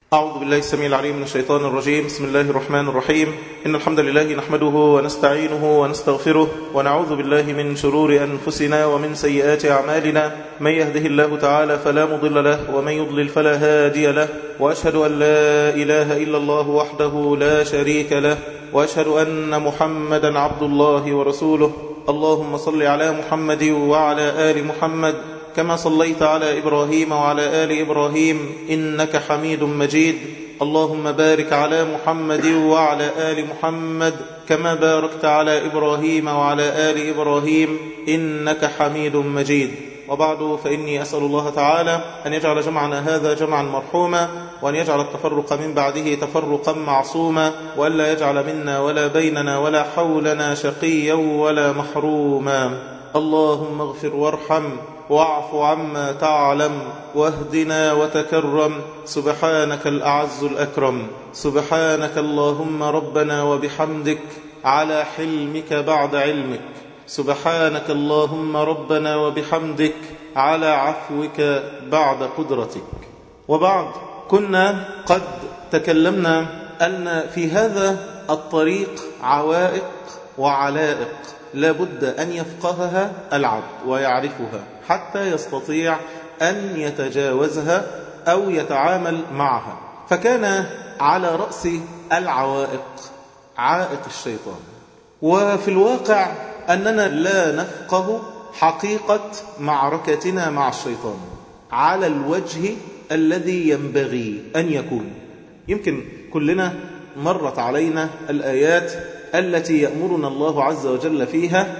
أعوذ بالله السميع العليم من الشيطان الرجيم بسم الله الرحمن الرحيم إن الحمد لله نحمده ونستعينه ونستغفره ونعوذ بالله من شرور أنفسنا ومن سيئات أعمالنا من يهده الله تعالى فلا مضل له ومن يضلل فلا هادي له وأشهد أن لا إله إلا الله وحده لا شريك له وأشهد أن محمدا عبد الله ورسوله اللهم صل على محمد وعلى آل محمد كما صليت على إبراهيم وعلى آل إبراهيم إنك حميد مجيد اللهم بارك على محمد وعلى آل محمد كما باركت على إبراهيم وعلى آل إبراهيم إنك حميد مجيد وبعد فإني أسأل الله تعالى أن يجعل جمعنا هذا جمعا مرحوما وأن يجعل التفرق من بعده تفرقا معصوما وألا يجعل منا ولا بيننا ولا حولنا شقيا ولا محروما اللهم اغفر وارحم واعف عما تعلم واهدنا وتكرم سبحانك الأعز الأكرم سبحانك اللهم ربنا وبحمدك على حلمك بعد علمك سبحانك اللهم ربنا وبحمدك على عفوك بعد قدرتك وبعد كنا قد تكلمنا أن في هذا الطريق عوائق وعلائق لابد أن يفقهها العبد ويعرفها حتى يستطيع أن يتجاوزها أو يتعامل معها فكان على رأس العوائق عائق الشيطان وفي الواقع أننا لا نفقه حقيقة معركتنا مع الشيطان على الوجه الذي ينبغي أن يكون يمكن كلنا مرت علينا الآيات التي يأمرنا الله عز وجل فيها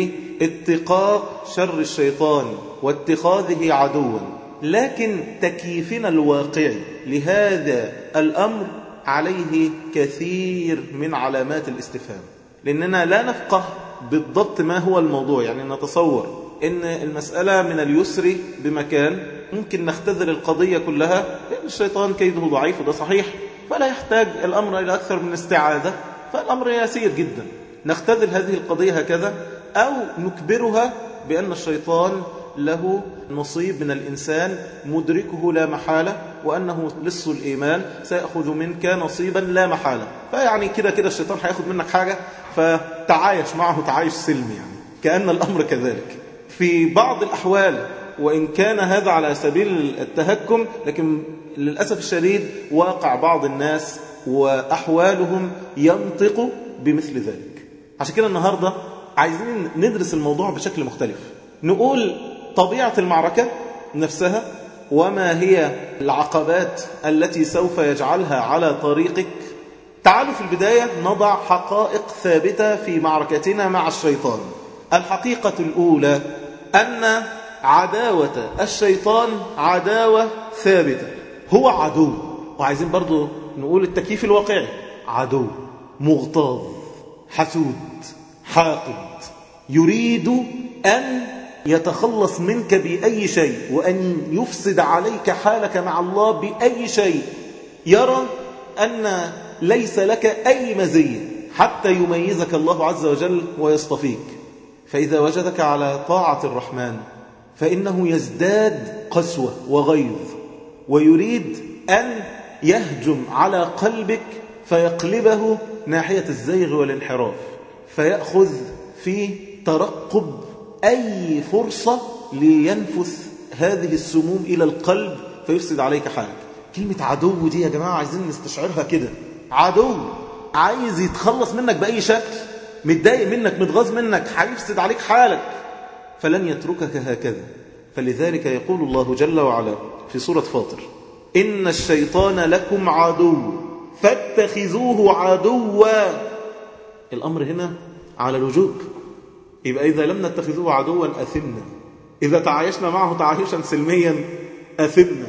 باتقاء شر الشيطان واتخاذه عدوا لكن تكييفنا الواقعي لهذا الأمر عليه كثير من علامات الاستفهام لأننا لا نفقه بالضبط ما هو الموضوع يعني نتصور إن المسألة من اليسر بمكان ممكن نختذر القضية كلها لأن الشيطان كيده ضعيف وده صحيح فلا يحتاج الأمر إلى أكثر من استعاذة فالأمر يسير جدا نختذل هذه القضية هكذا أو نكبرها بأن الشيطان له نصيب من الإنسان مدركه لا محالة وأنه لص الإيمان سيأخذ منك نصيبا لا محالة فيعني كده كده الشيطان هياخد منك حاجة فتعايش معه تعايش سلمي يعني كأن الأمر كذلك في بعض الأحوال وإن كان هذا على سبيل التهكم لكن للأسف الشديد واقع بعض الناس وأحوالهم ينطق بمثل ذلك عشان كده النهاردة عايزين ندرس الموضوع بشكل مختلف نقول طبيعة المعركة نفسها وما هي العقبات التي سوف يجعلها على طريقك تعالوا في البداية نضع حقائق ثابتة في معركتنا مع الشيطان الحقيقة الأولى أن عداوة الشيطان عداوة ثابتة هو عدو وعايزين برضو نقول التكييف الواقعي عدو مغتاظ حسود حاقد يريد أن يتخلص منك بأي شيء وأن يفسد عليك حالك مع الله بأي شيء يرى أن ليس لك أي مزية حتى يميزك الله عز وجل ويصطفيك فإذا وجدك على طاعة الرحمن فإنه يزداد قسوة وغيظ ويريد أن يهجم على قلبك فيقلبه ناحية الزيغ والانحراف فيأخذ في ترقب أي فرصة لينفث هذه السموم إلى القلب فيفسد عليك حالك كلمة عدو دي يا جماعة عايزين نستشعرها كده عدو عايز يتخلص منك بأي شكل متضايق منك متغاظ منك هيفسد عليك حالك فلن يتركك هكذا فلذلك يقول الله جل وعلا في سورة فاطر إن الشيطان لكم عدو فاتخذوه عدوا الأمر هنا على الوجوب يبقى إذا لم نتخذوه عدوا أثمنا إذا تعايشنا معه تعايشا سلميا أثمنا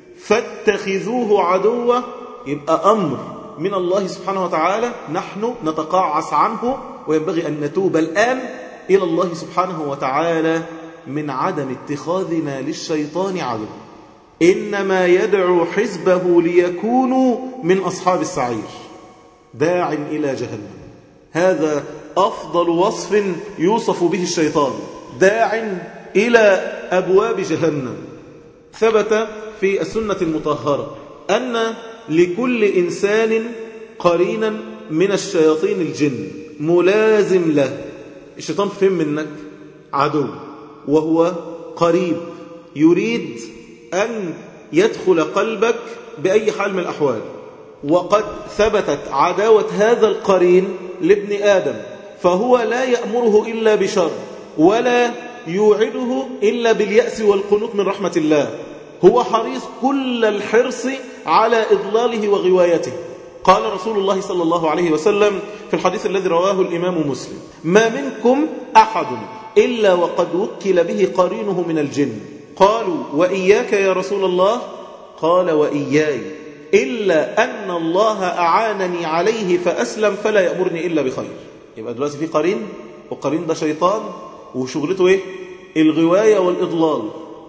فاتخذوه عدوا يبقى أمر من الله سبحانه وتعالى نحن نتقاعس عنه وينبغي أن نتوب الآن إلى الله سبحانه وتعالى من عدم اتخاذنا للشيطان عدو إنما يدعو حزبه ليكونوا من أصحاب السعير داع إلى جهنم هذا أفضل وصف يوصف به الشيطان داع إلى أبواب جهنم ثبت في السنة المطهرة أن لكل إنسان قرينا من الشياطين الجن ملازم له الشيطان فهم منك عدو وهو قريب يريد أن يدخل قلبك بأي حال من الأحوال وقد ثبتت عداوة هذا القرين لابن آدم فهو لا يأمره إلا بشر ولا يوعده إلا باليأس والقنوط من رحمة الله هو حريص كل الحرص على إضلاله وغوايته قال رسول الله صلى الله عليه وسلم في الحديث الذي رواه الإمام مسلم ما منكم أحد إلا وقد وكل به قرينه من الجن قالوا وإياك يا رسول الله قال وإياي إلا أن الله أعانني عليه فأسلم فلا يأمرني إلا بخير يبقى دلوقتي في قرين والقرين ده شيطان وشغلته إيه الغواية والإضلال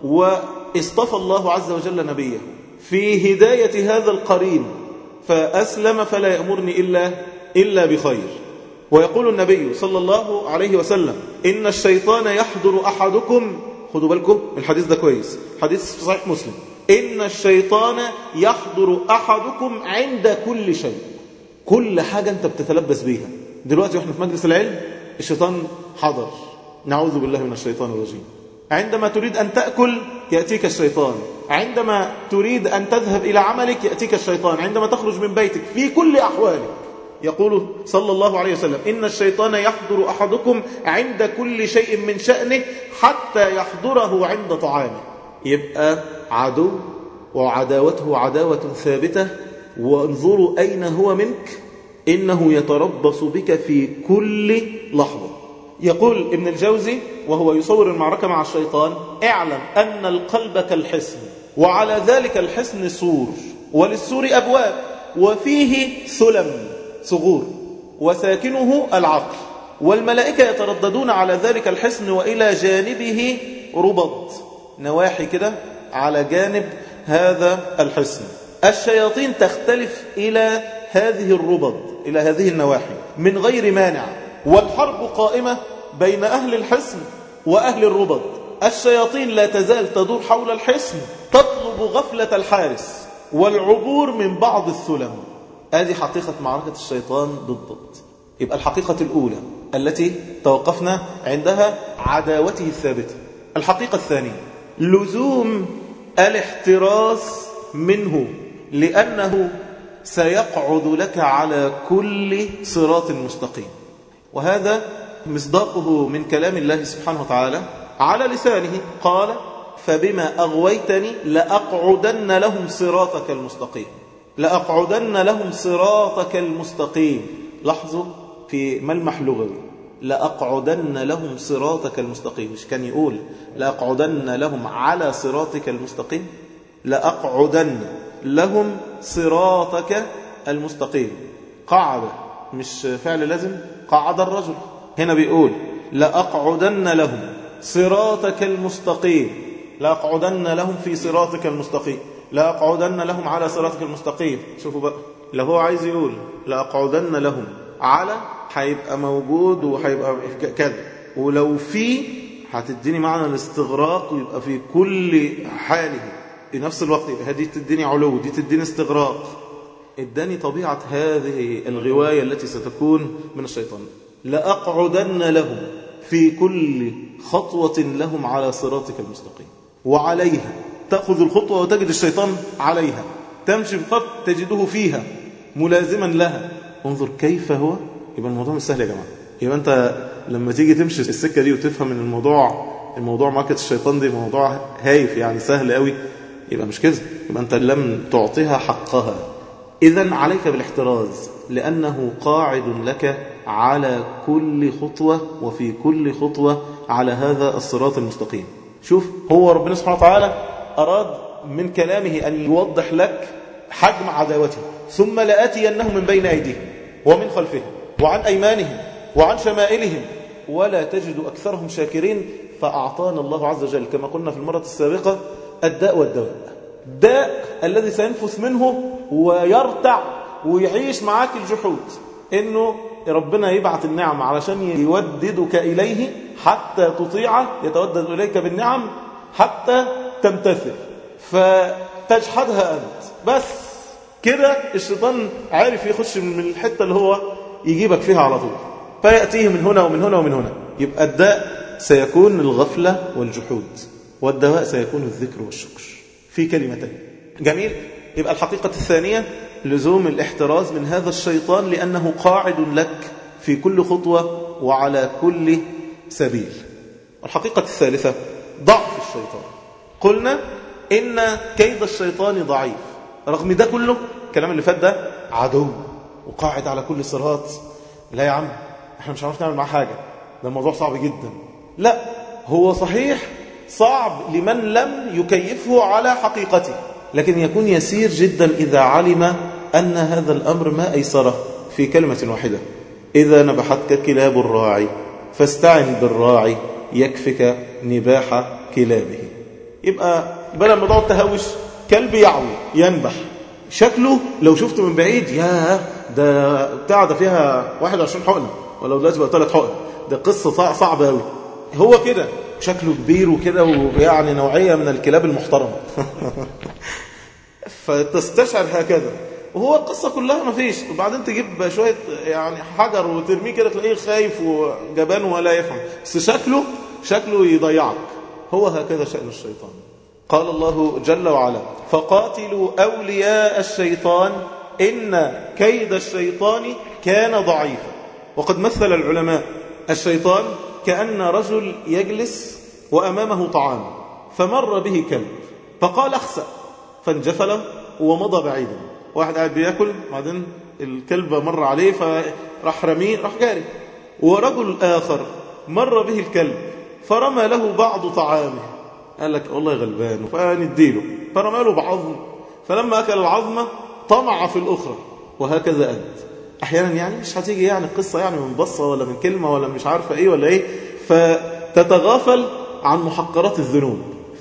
واصطفى الله عز وجل نبيه في هداية هذا القرين فأسلم فلا يأمرني إلا, إلا بخير ويقول النبي صلى الله عليه وسلم إن الشيطان يحضر أحدكم خدوا بالكم الحديث ده كويس حديث في صحيح مسلم إن الشيطان يحضر أحدكم عند كل شيء كل حاجة أنت بتتلبس بيها دلوقتي وإحنا في مجلس العلم الشيطان حضر نعوذ بالله من الشيطان الرجيم عندما تريد أن تأكل يأتيك الشيطان عندما تريد أن تذهب إلى عملك يأتيك الشيطان عندما تخرج من بيتك في كل أحوالك يقول صلى الله عليه وسلم إن الشيطان يحضر أحدكم عند كل شيء من شأنه حتى يحضره عند طعامه يبقى عدو وعداوته عداوة ثابتة وانظروا أين هو منك إنه يتربص بك في كل لحظة يقول ابن الجوزي وهو يصور المعركة مع الشيطان اعلم أن القلب كالحصن وعلى ذلك الحصن سور وللسور أبواب وفيه سلم صغور وساكنه العقل والملائكة يترددون على ذلك الحصن وإلى جانبه ربض نواحي كده على جانب هذا الحصن الشياطين تختلف إلى هذه الربض إلى هذه النواحي من غير مانع والحرب قائمة بين أهل الحصن وأهل الربض الشياطين لا تزال تدور حول الحصن تطلب غفلة الحارس والعبور من بعض السلم هذه حقيقة معركة الشيطان ضد يبقى الحقيقة الأولى التي توقفنا عندها عداوته الثابتة الحقيقة الثانية لزوم الاحتراس منه لأنه سيقعد لك على كل صراط مستقيم وهذا مصداقه من كلام الله سبحانه وتعالى على لسانه قال فبما أغويتني لأقعدن لهم صراطك المستقيم لأقعدن لهم صراطك المستقيم لاحظوا في ملمح لغوي لأقعدن لهم صراطك المستقيم مش كان يقول لأقعدن لهم على صراطك المستقيم لأقعدن لهم صراطك المستقيم قعد مش فعل لازم قعد الرجل هنا بيقول لأقعدن لهم صراطك المستقيم لأقعدن لهم في صراطك المستقيم لأقعدن لهم على صراطك المستقيم شوفوا بقى لو هو عايز يقول لأقعدن لهم على هيبقى موجود وهيبقى كذا ولو في هتديني معنى الاستغراق ويبقى في كل حاله في نفس الوقت يبقى دي تديني علو دي تديني استغراق اداني طبيعة هذه الغواية التي ستكون من الشيطان لأقعدن لهم في كل خطوة لهم على صراطك المستقيم وعليها تأخذ الخطوة وتجد الشيطان عليها تمشي بخط تجده فيها ملازما لها انظر كيف هو يبقى الموضوع مش سهل يا جماعة يبقى أنت لما تيجي تمشي السكة دي وتفهم ان الموضوع الموضوع معركة الشيطان دي موضوع هايف يعني سهل قوي يبقى مش كده يبقى أنت لم تعطيها حقها إذا عليك بالاحتراز لأنه قاعد لك على كل خطوة وفي كل خطوة على هذا الصراط المستقيم شوف هو ربنا سبحانه وتعالى أراد من كلامه أن يوضح لك حجم عداوته ثم لآتينهم من بين أيديهم ومن خلفهم وعن أيمانهم وعن شمائلهم ولا تجد أكثرهم شاكرين فأعطانا الله عز وجل كما قلنا في المرة السابقة الداء والدواء داء الذي سينفث منه ويرتع ويعيش معاك الجحود انه ربنا يبعث النعم علشان يوددك إليه حتى تطيعه يتودد إليك بالنعم حتى تمتثل فتجحدها أنت بس كده الشيطان عارف يخش من الحتة اللي هو يجيبك فيها على طول فيأتيه من هنا ومن هنا ومن هنا يبقى الداء سيكون الغفلة والجحود والدواء سيكون الذكر والشكر في كلمتين جميل يبقى الحقيقة الثانية لزوم الاحتراز من هذا الشيطان لأنه قاعد لك في كل خطوة وعلى كل سبيل الحقيقة الثالثة ضعف الشيطان قلنا إن كيد الشيطان ضعيف رغم ده كله الكلام اللي فات ده عدو وقاعد على كل صراط لا يا عم احنا مش عارف نعمل معاه حاجة ده الموضوع صعب جدا لا هو صحيح صعب لمن لم يكيفه على حقيقته لكن يكون يسير جدا إذا علم أن هذا الأمر ما أيسره في كلمة واحدة إذا نبحتك كلاب الراعي فاستعن بالراعي يكفك نباح كلابه يبقى بدل ما تقعد تهوش كلب يعوي ينبح شكله لو شفته من بعيد يا ده بتاع ده فيها 21 حقنه ولو دلوقتي بقى ثلاث حقن ده قصه صعبه قوي هو كده شكله كبير وكده ويعني نوعيه من الكلاب المحترمه فتستشعر هكذا وهو القصة كلها ما فيش وبعدين تجيب شوية يعني حجر وترميه كده تلاقيه خايف وجبان ولا يفهم بس شكله شكله يضيعك هو هكذا شأن الشيطان قال الله جل وعلا فقاتلوا أولياء الشيطان إن كيد الشيطان كان ضعيفا وقد مثل العلماء الشيطان كأن رجل يجلس وأمامه طعام فمر به كلب فقال اخسأ فانجفل ومضى بعيدا واحد قاعد بياكل بعدين الكلب مر عليه فراح رميه راح جاري ورجل آخر مر به الكلب فرمى له بعض طعامه قال لك والله غلبان فنديله فرمى له بعظم فلما أكل العظمة طمع في الأخرى وهكذا أنت أحيانا يعني مش هتيجي يعني القصة يعني من بصة ولا من كلمة ولا مش عارفة إيه ولا إيه فتتغافل عن محقرات الذنوب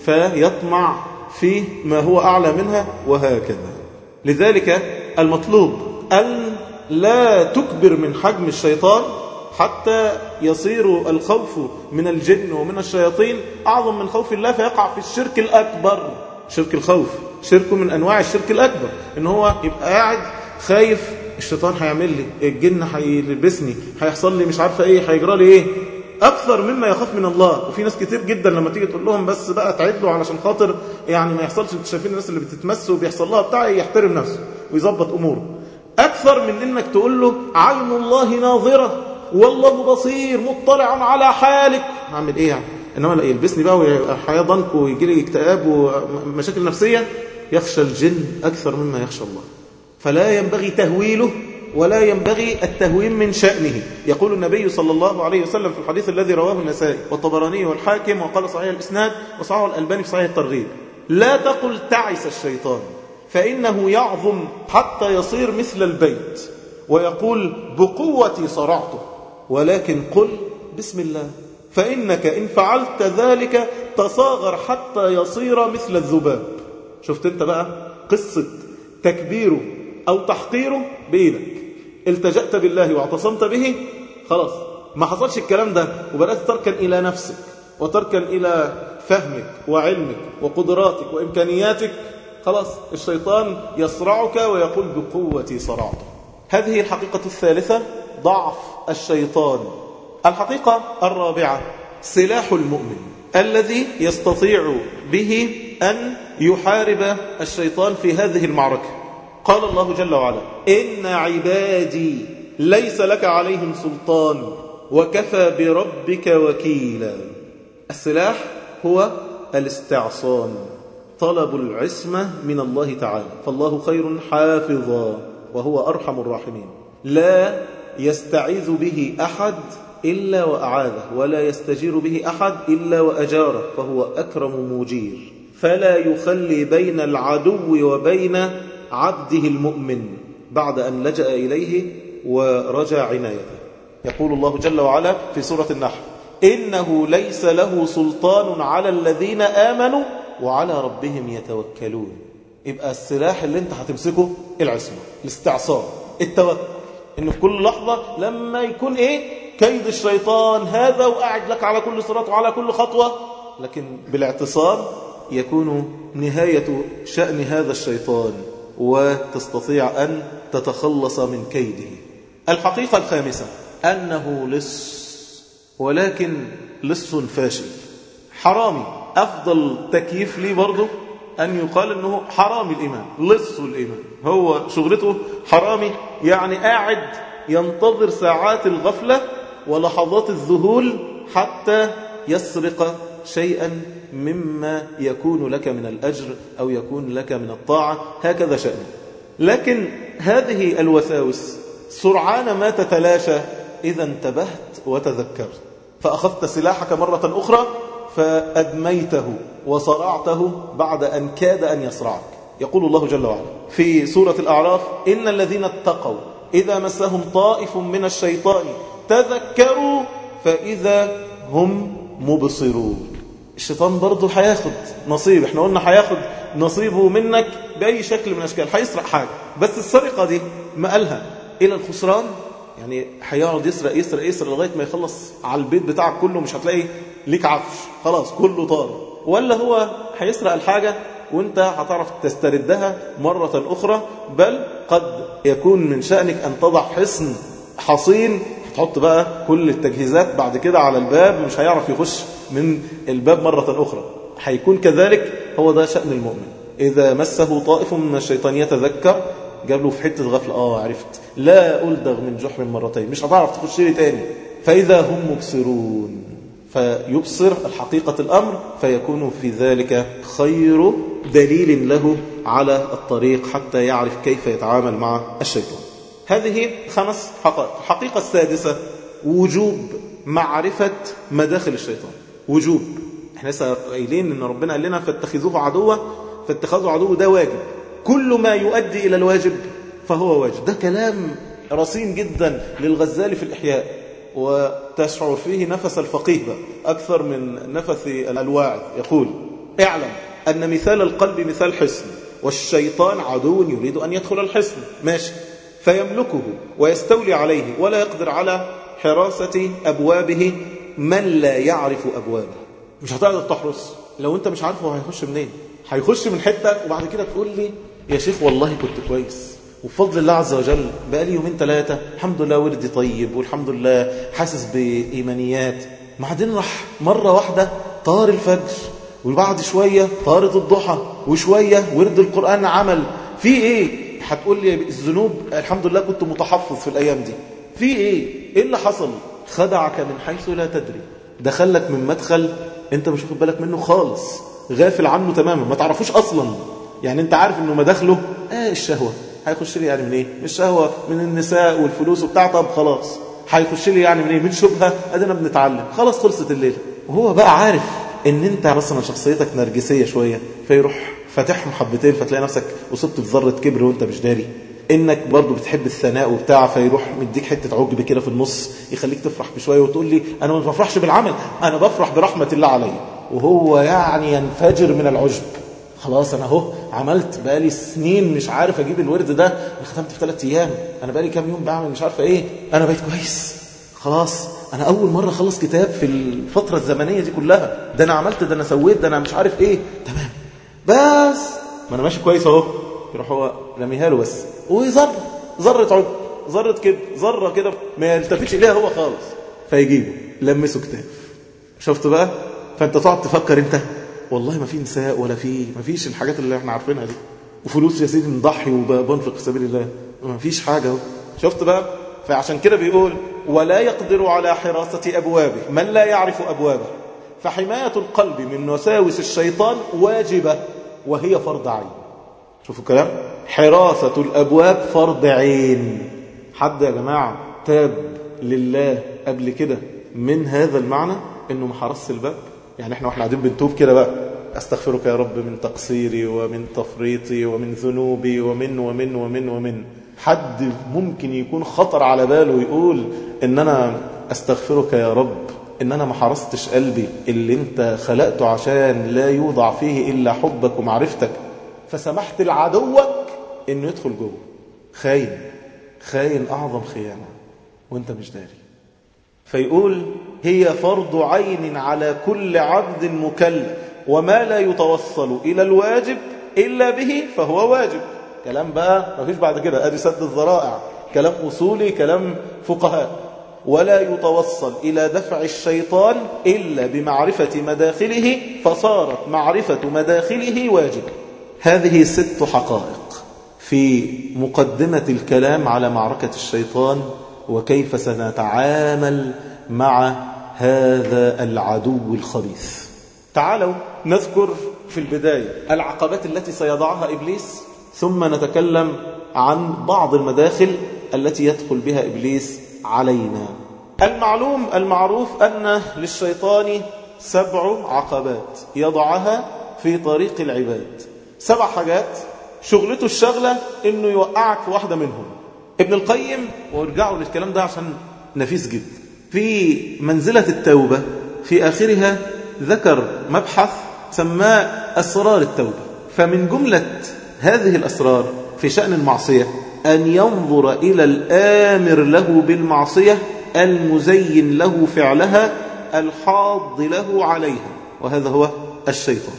فيطمع في ما هو أعلى منها وهكذا لذلك المطلوب أن لا تكبر من حجم الشيطان حتى يصير الخوف من الجن ومن الشياطين أعظم من خوف الله فيقع في الشرك الأكبر شرك الخوف شرك من أنواع الشرك الأكبر إن هو يبقى قاعد خايف الشيطان هيعمل لي الجن هيلبسني هيحصل لي مش عارفة إيه هيجرى لي إيه أكثر مما يخاف من الله وفي ناس كتير جدا لما تيجي تقول لهم بس بقى تعدلوا علشان خاطر يعني ما يحصلش انتوا شايفين الناس اللي بتتمس وبيحصل لها بتاع يحترم نفسه ويظبط أموره أكثر من إنك تقول له عين الله ناظرة والله بصير مطلع على حالك هعمل إيه يعني إنما لا يلبسني بقى وحياة ضنك ويجي لي اكتئاب ومشاكل نفسية يخشى الجن أكثر مما يخشى الله فلا ينبغي تهويله ولا ينبغي التهوين من شأنه يقول النبي صلى الله عليه وسلم في الحديث الذي رواه النسائي والطبراني والحاكم وقال صحيح الإسناد وصححه الألباني في صحيح الترغيب لا تقل تعس الشيطان فإنه يعظم حتى يصير مثل البيت ويقول بقوتي صرعته ولكن قل بسم الله فإنك إن فعلت ذلك تصاغر حتى يصير مثل الذباب شفت انت بقى قصة تكبيره أو تحقيره بإيدك التجأت بالله واعتصمت به خلاص ما حصلش الكلام ده وبدأت تركن إلى نفسك وتركن إلى فهمك وعلمك وقدراتك وإمكانياتك خلاص الشيطان يصرعك ويقول بقوتي صرعته هذه الحقيقة الثالثة ضعف الشيطان الحقيقة الرابعة سلاح المؤمن الذي يستطيع به أن يحارب الشيطان في هذه المعركة قال الله جل وعلا إن عبادي ليس لك عليهم سلطان وكفى بربك وكيلا السلاح هو الاستعصام طلب العصمة من الله تعالى فالله خير حافظا وهو أرحم الراحمين لا يستعيذ به أحد إلا وأعاذه ولا يستجير به أحد إلا وأجاره فهو أكرم مجير فلا يخلي بين العدو وبين عبده المؤمن بعد أن لجأ إليه ورجى عنايته يقول الله جل وعلا في سورة النحل إنه ليس له سلطان على الذين آمنوا وعلى ربهم يتوكلون يبقى السلاح اللي انت هتمسكه العصمة الاستعصار التوكل انه في كل لحظة لما يكون ايه كيد الشيطان هذا وقاعد لك على كل صراط وعلى كل خطوة لكن بالاعتصام يكون نهاية شأن هذا الشيطان وتستطيع أن تتخلص من كيده الحقيقة الخامسة أنه لص ولكن لص فاشل حرامي أفضل تكييف لي برضه أن يقال أنه حرامي الإيمان لص الإيمان هو شغلته حرامي يعني قاعد ينتظر ساعات الغفلة ولحظات الذهول حتى يسرق شيئا مما يكون لك من الأجر أو يكون لك من الطاعة هكذا شأنه لكن هذه الوساوس سرعان ما تتلاشى إذا انتبهت وتذكرت فأخذت سلاحك مرة أخرى فأدميته وصرعته بعد أن كاد أن يصرعك يقول الله جل وعلا في سورة الأعراف إن الذين اتقوا إذا مسهم طائف من الشيطان تذكروا فإذا هم مبصرون الشيطان برضه هياخد نصيب احنا قلنا هياخد نصيبه منك بأي شكل من الأشكال هيسرق حاجة بس السرقة دي ما قالها إلى الخسران يعني هيقعد يسرق يسرق يسرق لغاية ما يخلص على البيت بتاعك كله مش هتلاقي ليك عفش خلاص كله طار ولا هو هيسرق الحاجة وانت هتعرف تستردها مرة أخرى بل قد يكون من شأنك أن تضع حصن حصين هتحط بقى كل التجهيزات بعد كده على الباب مش هيعرف يخش من الباب مرة أخرى هيكون كذلك هو ده شأن المؤمن إذا مسه طائف من الشيطان يتذكر جاب له في حتة غفلة آه عرفت لا ألدغ من جحر مرتين مش هتعرف تخش لي تاني فإذا هم مبصرون فيبصر الحقيقة الأمر فيكون في ذلك خير دليل له على الطريق حتى يعرف كيف يتعامل مع الشيطان هذه خمس حقائق الحقيقة السادسة وجوب معرفة مداخل الشيطان وجوب احنا لسه قايلين ان ربنا قال لنا فاتخذوه عدوا فاتخاذه عدو ده واجب كل ما يؤدي إلى الواجب فهو واجب ده كلام رصين جدا للغزالي في الإحياء وتشعر فيه نفس الفقيه بقى أكثر من نفس الواعظ يقول اعلم أن مثال القلب مثال حصن والشيطان عدو يريد أن يدخل الحصن ماشي فيملكه ويستولي عليه ولا يقدر على حراسة أبوابه من لا يعرف أبوابه مش هتقدر تحرس لو أنت مش عارفه هيخش منين هيخش من حتة وبعد كده تقول لي يا شيخ والله كنت كويس وبفضل الله عز وجل بقى لي يومين ثلاثة الحمد لله وردي طيب والحمد لله حاسس بإيمانيات بعدين راح مرة واحدة طار الفجر وبعد شوية طارت الضحى وشوية ورد القرآن عمل في ايه هتقول لي الذنوب الحمد لله كنت متحفظ في الأيام دي في ايه ايه اللي حصل خدعك من حيث لا تدري دخلك من مدخل انت مش واخد بالك منه خالص غافل عنه تماما ما تعرفوش اصلا يعني انت عارف انه مداخله اه الشهوة هيخش لي يعني من ايه من الشهوة من النساء والفلوس وبتاع طب خلاص هيخش لي يعني من ايه من شبهة ادينا بنتعلم خلاص خلصت الليلة وهو بقى عارف ان انت مثلا شخصيتك نرجسية شوية فيروح فاتحهم حبتين فتلاقي نفسك وصبت في ذرة كبر وانت مش داري انك برضو بتحب الثناء وبتاع فيروح مديك حتة عجب كده في النص يخليك تفرح بشوية وتقول لي انا ما بفرحش بالعمل انا بفرح برحمة الله علي وهو يعني ينفجر من العجب خلاص انا اهو عملت بقالي سنين مش عارف اجيب الورد ده انا ختمت في ثلاث ايام انا بقالي كام يوم بعمل مش عارفه ايه انا بقيت كويس خلاص انا اول مره اخلص كتاب في الفتره الزمنيه دي كلها ده انا عملت ده انا سويت ده انا مش عارف ايه تمام بس ما انا ماشي كويس اهو يروح هو رميها له بس وذره ذره عجب ذره كده ذره كده ما يلتفتش اليها هو خالص فيجيبه لمسه كتاب شفت بقى فانت تقعد تفكر انت والله ما في نساء ولا في ما فيش الحاجات اللي احنا عارفينها دي وفلوس يا سيدي نضحي وبنفق في سبيل الله ما فيش حاجة اهو شفت بقى فعشان كده بيقول ولا يقدر على حراسة أبوابه من لا يعرف أبوابه فحماية القلب من وساوس الشيطان واجبة وهي فرض عين شوفوا الكلام حراسة الأبواب فرض عين حد يا جماعة تاب لله قبل كده من هذا المعنى انه ما حرص الباب يعني احنا واحنا قاعدين بنتوب كده بقى استغفرك يا رب من تقصيري ومن تفريطي ومن ذنوبي ومن ومن ومن ومن حد ممكن يكون خطر على باله يقول ان انا استغفرك يا رب ان انا ما حرستش قلبي اللي انت خلقته عشان لا يوضع فيه الا حبك ومعرفتك فسمحت لعدوك انه يدخل جوه خاين خاين اعظم خيانه وانت مش داري فيقول هي فرض عين على كل عبد مكلف وما لا يتوصل إلى الواجب إلا به فهو واجب كلام بقى مفيش بعد كده ادي سد الذرائع كلام اصولي كلام فقهاء ولا يتوصل إلى دفع الشيطان إلا بمعرفة مداخله فصارت معرفة مداخله واجب هذه ست حقائق في مقدمة الكلام على معركة الشيطان وكيف سنتعامل مع هذا العدو الخبيث تعالوا نذكر في البداية العقبات التي سيضعها إبليس ثم نتكلم عن بعض المداخل التي يدخل بها إبليس علينا المعلوم المعروف أن للشيطان سبع عقبات يضعها في طريق العباد سبع حاجات شغلته الشغلة انه يوقعك في واحدة منهم ابن القيم وارجعوا للكلام ده عشان نفيس جدا في منزلة التوبة في آخرها ذكر مبحث سماه أسرار التوبة فمن جملة هذه الأسرار في شأن المعصية أن ينظر إلى الآمر له بالمعصية المزين له فعلها الحاض له عليها وهذا هو الشيطان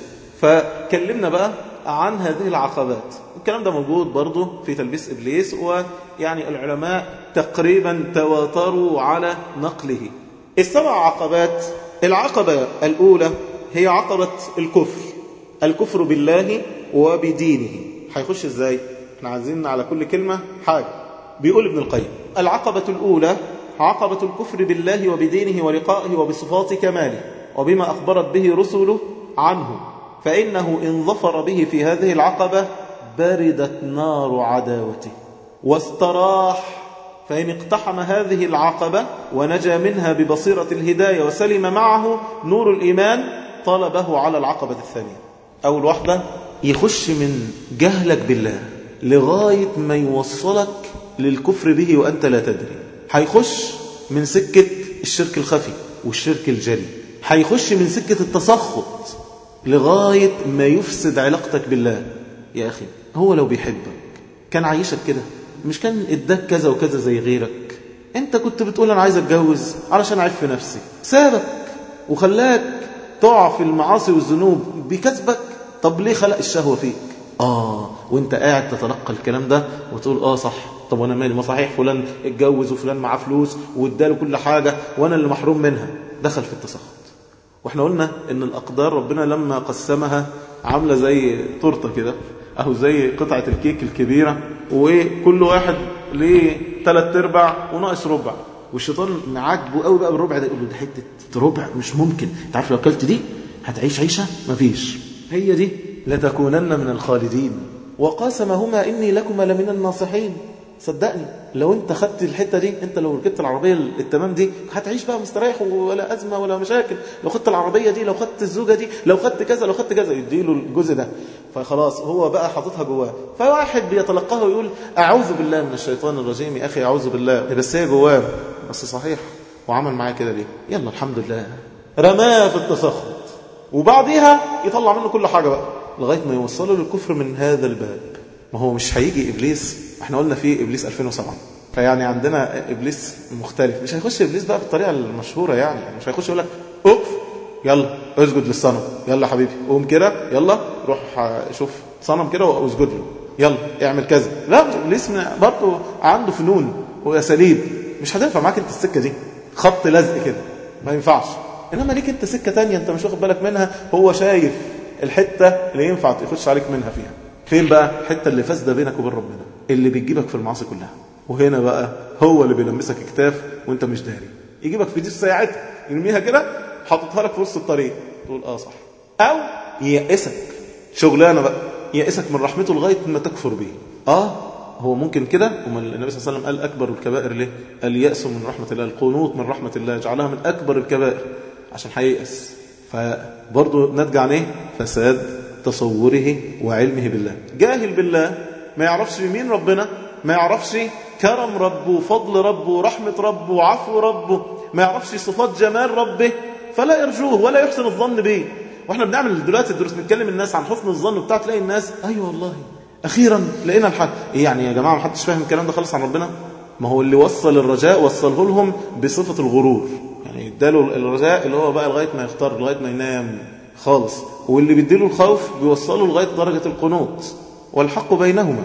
فكلمنا بقى عن هذه العقبات الكلام ده موجود برضه في تلبيس إبليس ويعني العلماء تقريبا تواتروا على نقله السبع عقبات العقبة الأولى هي عقبة الكفر الكفر بالله وبدينه هيخش ازاي احنا عايزين على كل كلمة حاجة بيقول ابن القيم العقبة الأولى عقبة الكفر بالله وبدينه ولقائه وبصفات كماله وبما أخبرت به رسله عنه فإنه إن ظفر به في هذه العقبة بردت نار عداوته واستراح فإن اقتحم هذه العقبة ونجا منها ببصيرة الهداية وسلم معه نور الإيمان طلبه على العقبة الثانية أول واحدة يخش من جهلك بالله لغاية ما يوصلك للكفر به وأنت لا تدري هيخش من سكة الشرك الخفي والشرك الجلي هيخش من سكة التسخط لغاية ما يفسد علاقتك بالله يا أخي هو لو بيحبك كان عايشك كده مش كان اداك كذا وكذا زي غيرك انت كنت بتقول انا عايز اتجوز علشان اعيش في نفسي سابك وخلاك تقع في المعاصي والذنوب بكسبك طب ليه خلق الشهوة فيك آه وانت قاعد تتلقى الكلام ده وتقول آه صح طب وانا مالي ما صحيح فلان اتجوز وفلان معاه فلوس واداله كل حاجة وانا اللي محروم منها دخل في التسخط واحنا قلنا ان الاقدار ربنا لما قسمها عاملة زي تورته كده أو زي قطعة الكيك الكبيرة وكل واحد ليه ثلاث ارباع وناقص ربع والشيطان معاجبه قوي بقى بالربع ده يقول له ده حته ربع مش ممكن انت عارف لو اكلت دي هتعيش عيشه مفيش هي دي لتكونن من الخالدين وقاسمهما اني لكما لمن الناصحين صدقني لو انت خدت الحته دي انت لو ركبت العربيه التمام دي هتعيش بقى مستريح ولا ازمه ولا مشاكل لو خدت العربيه دي لو خدت الزوجه دي لو خدت كذا لو خدت كذا يديله الجزء ده فخلاص هو بقى حاططها جواه فواحد بيتلقاها ويقول اعوذ بالله من الشيطان الرجيم يا اخي اعوذ بالله بس هي جواه بس صحيح وعمل معايا كده ليه يلا الحمد لله رماه في التسخط وبعديها يطلع منه كل حاجه بقى لغايه ما يوصله للكفر من هذا الباب ما هو مش هيجي ابليس احنا قلنا فيه ابليس 2007 فيعني عندنا ابليس مختلف مش هيخش ابليس بقى بالطريقه المشهوره يعني, يعني مش هيخش يقول لك اقف يلا اسجد للصنم يلا حبيبي قوم كده يلا روح شوف صنم كده واسجد له يلا اعمل كذا لا ابليس برضه عنده فنون واساليب مش هتنفع معاك انت السكه دي خط لزق كده ما ينفعش انما ليك انت سكه تانية انت مش واخد بالك منها هو شايف الحته اللي ينفع يخش عليك منها فيها فين بقى الحته اللي فاسده بينك وبين ربنا اللي بتجيبك في المعاصي كلها وهنا بقى هو اللي بيلمسك كتاف وانت مش داري يجيبك في دي ساعتها يرميها كده حاططها لك في وسط الطريق تقول اه صح او ييأسك شغلانه بقى ييأسك من رحمته لغايه ما تكفر به اه هو ممكن كده وما النبي صلى الله عليه وسلم قال اكبر الكبائر ليه اليأس من رحمه الله القنوط من رحمه الله جعلها من اكبر الكبائر عشان هييأس فبرضه ناتج عن ايه فساد تصوره وعلمه بالله جاهل بالله ما يعرفش مين ربنا ما يعرفش كرم ربه وفضل ربه ورحمة ربه وعفو ربه ما يعرفش صفات جمال ربه فلا يرجوه ولا يحسن الظن به واحنا بنعمل دلوقتي الدروس بنتكلم الناس عن حسن الظن بتاع تلاقي الناس ايوه والله اخيرا لقينا الحل ايه يعني يا جماعه ما حدش فاهم الكلام ده خالص عن ربنا ما هو اللي وصل الرجاء وصله لهم بصفه الغرور يعني اداله الرجاء اللي هو بقى لغايه ما يختار لغايه ما ينام خالص واللي بيديله الخوف بيوصله لغايه درجه القنوط والحق بينهما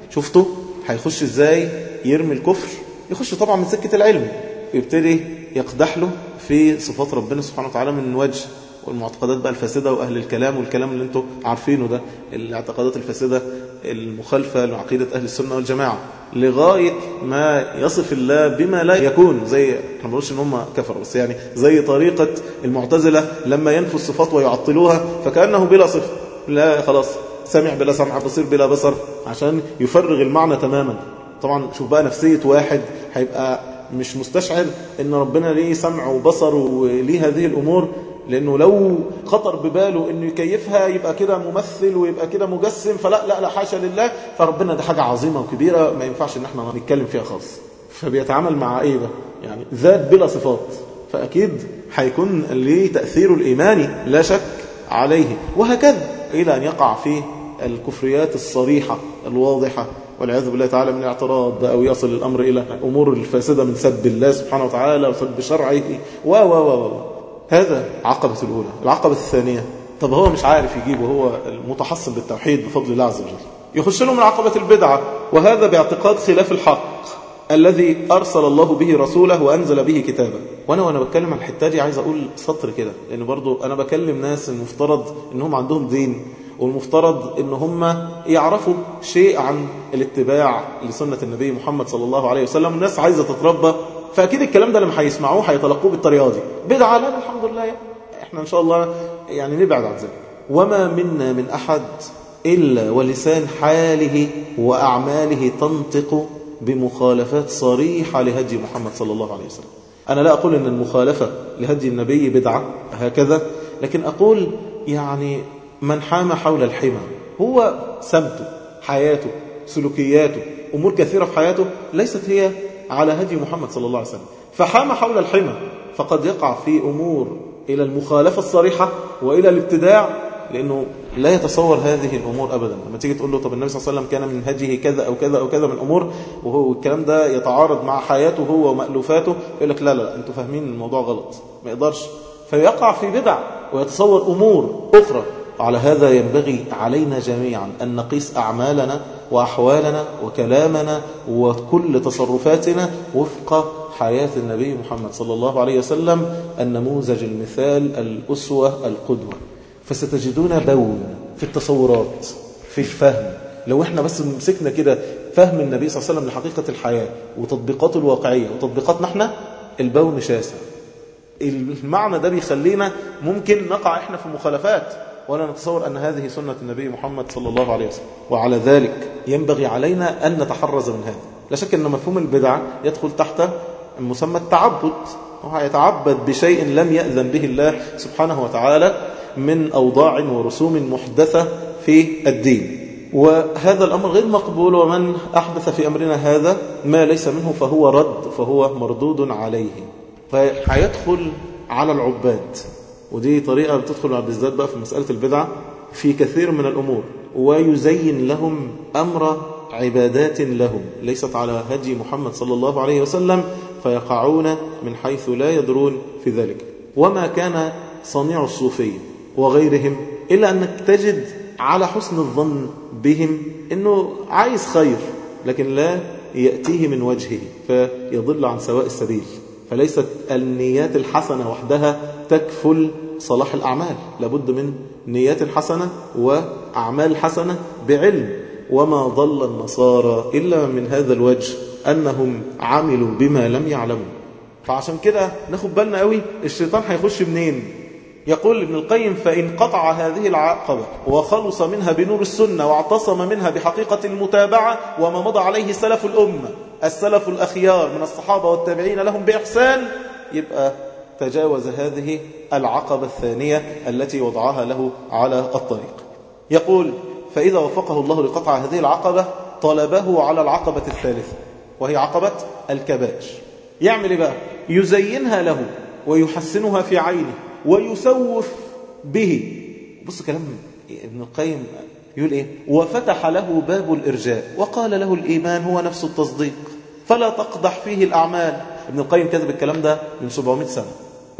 شفتوا هيخش ازاي يرمي الكفر يخش طبعا من سكة العلم يبتدي يقدح له في صفات ربنا سبحانه وتعالى من وجه والمعتقدات بقى الفاسدة وأهل الكلام والكلام اللي انتم عارفينه ده الاعتقادات الفاسدة المخالفة لعقيدة أهل السنة والجماعة لغاية ما يصف الله بما لا يكون زي احنا بنقولش ان هم كفروا بس يعني زي طريقة المعتزلة لما ينفوا الصفات ويعطلوها فكأنه بلا صفة لا خلاص سمع بلا سمع بصير بلا بصر عشان يفرغ المعنى تماما طبعا شوف بقى نفسية واحد هيبقى مش مستشعر ان ربنا ليه سمع وبصر وليه هذه الامور لانه لو خطر بباله انه يكيفها يبقى كده ممثل ويبقى كده مجسم فلا لا لا حاشا لله فربنا ده حاجة عظيمة وكبيرة ما ينفعش ان احنا نتكلم فيها خالص فبيتعامل مع ايه ده يعني ذات بلا صفات فاكيد هيكون ليه تأثيره الايماني لا شك عليه وهكذا الى ان يقع في الكفريات الصريحة الواضحة والعياذ بالله تعالى من الاعتراض أو يصل الأمر إلى أمور الفاسدة من سب الله سبحانه وتعالى وسب شرعه و و و هذا عقبة الأولى العقبة الثانية طب هو مش عارف يجيبه هو المتحصل بالتوحيد بفضل الله عز وجل يخش له من عقبة البدعة وهذا باعتقاد خلاف الحق الذي أرسل الله به رسوله وأنزل به كتابه وأنا وأنا بتكلم عن الحتة دي عايز أقول سطر كده لأن برضو أنا بكلم ناس المفترض أنهم عندهم دين والمفترض ان هم يعرفوا شيء عن الاتباع لسنة النبي محمد صلى الله عليه وسلم الناس عايزة تتربى فأكيد الكلام ده لما هيسمعوه هيتلقوه بالطريقة دي بدعة لا الحمد لله احنا ان شاء الله يعني نبعد عن ذلك وما منا من أحد إلا ولسان حاله وأعماله تنطق بمخالفات صريحة لهدي محمد صلى الله عليه وسلم أنا لا أقول أن المخالفة لهدي النبي بدعة هكذا لكن أقول يعني من حام حول الحمى هو سمته حياته سلوكياته أمور كثيرة في حياته ليست هي على هدي محمد صلى الله عليه وسلم فحام حول الحمى فقد يقع في أمور إلى المخالفة الصريحة وإلى الابتداع لأنه لا يتصور هذه الأمور أبدا لما تيجي تقول له طب النبي صلى الله عليه وسلم كان من هديه كذا أو كذا أو كذا من أمور وهو الكلام ده يتعارض مع حياته هو ومألوفاته يقول لك لا لا أنتوا فاهمين الموضوع غلط ما يقدرش فيقع في بدع ويتصور أمور أخرى على هذا ينبغي علينا جميعا أن نقيس أعمالنا وأحوالنا وكلامنا وكل تصرفاتنا وفق حياة النبي محمد صلى الله عليه وسلم النموذج المثال الأسوة القدوة فستجدون بون في التصورات في الفهم لو احنا بس مسكنا كده فهم النبي صلى الله عليه وسلم لحقيقة الحياة وتطبيقاته الواقعية وتطبيقاتنا احنا البون شاسع المعنى ده بيخلينا ممكن نقع احنا في مخالفات ولا نتصور أن هذه سنة النبي محمد صلى الله عليه وسلم وعلى ذلك ينبغي علينا أن نتحرز من هذا لا شك أن مفهوم البدعة يدخل تحت مسمى التعبد ويتعبد بشيء لم يأذن به الله سبحانه وتعالى من أوضاع ورسوم محدثة في الدين وهذا الأمر غير مقبول ومن أحدث في أمرنا هذا ما ليس منه فهو رد فهو مردود عليه فهيدخل على العباد ودي طريقة بتدخل بالذات بقى في مسألة البدعة في كثير من الأمور ويزين لهم أمر عبادات لهم ليست على هدي محمد صلى الله عليه وسلم فيقعون من حيث لا يدرون في ذلك وما كان صنيع الصوفية وغيرهم إلا أنك تجد على حسن الظن بهم أنه عايز خير لكن لا يأتيه من وجهه فيضل عن سواء السبيل فليست النيات الحسنة وحدها تكفل صلاح الأعمال لابد من نيات حسنة وأعمال حسنة بعلم وما ضل النصارى إلا من هذا الوجه أنهم عملوا بما لم يعلموا فعشان كده ناخد بالنا قوي الشيطان هيخش منين يقول ابن القيم فإن قطع هذه العقبة وخلص منها بنور السنة واعتصم منها بحقيقة المتابعة وما مضى عليه سلف الأمة السلف الأخيار من الصحابة والتابعين لهم بإحسان يبقى تجاوز هذه العقبة الثانية التي وضعها له على الطريق يقول فإذا وفقه الله لقطع هذه العقبة طلبه على العقبة الثالثة وهي عقبة الكبائر يعمل إيه بقى يزينها له ويحسنها في عينه ويسوف به بص كلام ابن القيم يقول إيه وفتح له باب الإرجاء وقال له الإيمان هو نفس التصديق فلا تقدح فيه الأعمال ابن القيم كتب الكلام ده من 700 سنة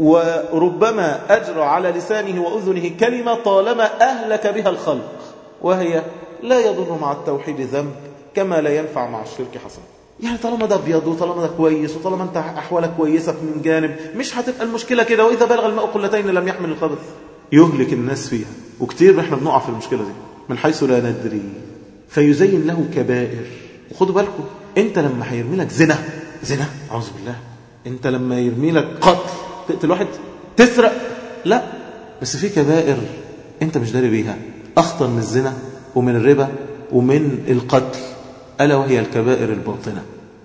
وربما أجرى على لسانه وأذنه كلمة طالما أهلك بها الخلق وهي لا يضر مع التوحيد ذنب كما لا ينفع مع الشرك حسن يعني طالما ده ابيض وطالما ده كويس وطالما انت احوالك كويسه من جانب مش هتبقى المشكله كده واذا بلغ الماء قلتين لم يحمل الخبث يهلك الناس فيها وكتير احنا بنقع في المشكله دي من حيث لا ندري فيزين له كبائر وخدوا بالكم انت لما هيرمي لك زنا زنا اعوذ بالله انت لما يرمي لك قتل تقتل واحد تسرق لا بس في كبائر انت مش داري بيها اخطر من الزنا ومن الربا ومن القتل الا وهي الكبائر الباطنه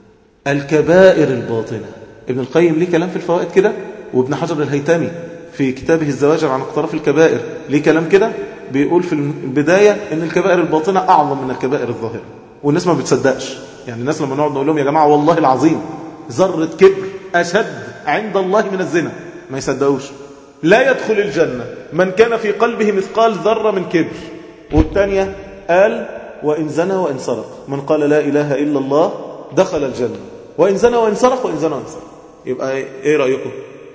الكبائر الباطنه ابن القيم ليه كلام في الفوائد كده وابن حجر الهيتمي في كتابه الزواجر عن اقتراف الكبائر ليه كلام كده بيقول في البداية ان الكبائر الباطنة اعظم من الكبائر الظاهرة والناس ما بتصدقش يعني الناس لما نقعد نقول لهم يا جماعة والله العظيم ذرة كبر اشد عند الله من الزنا ما يصدقوش لا يدخل الجنة من كان في قلبه مثقال ذرة من كبر والثانية قال وإن زنى وإن سرق من قال لا إله إلا الله دخل الجنة وإن زنى وإن سرق وإن زنى وإن سرق يبقى إيه رأيكم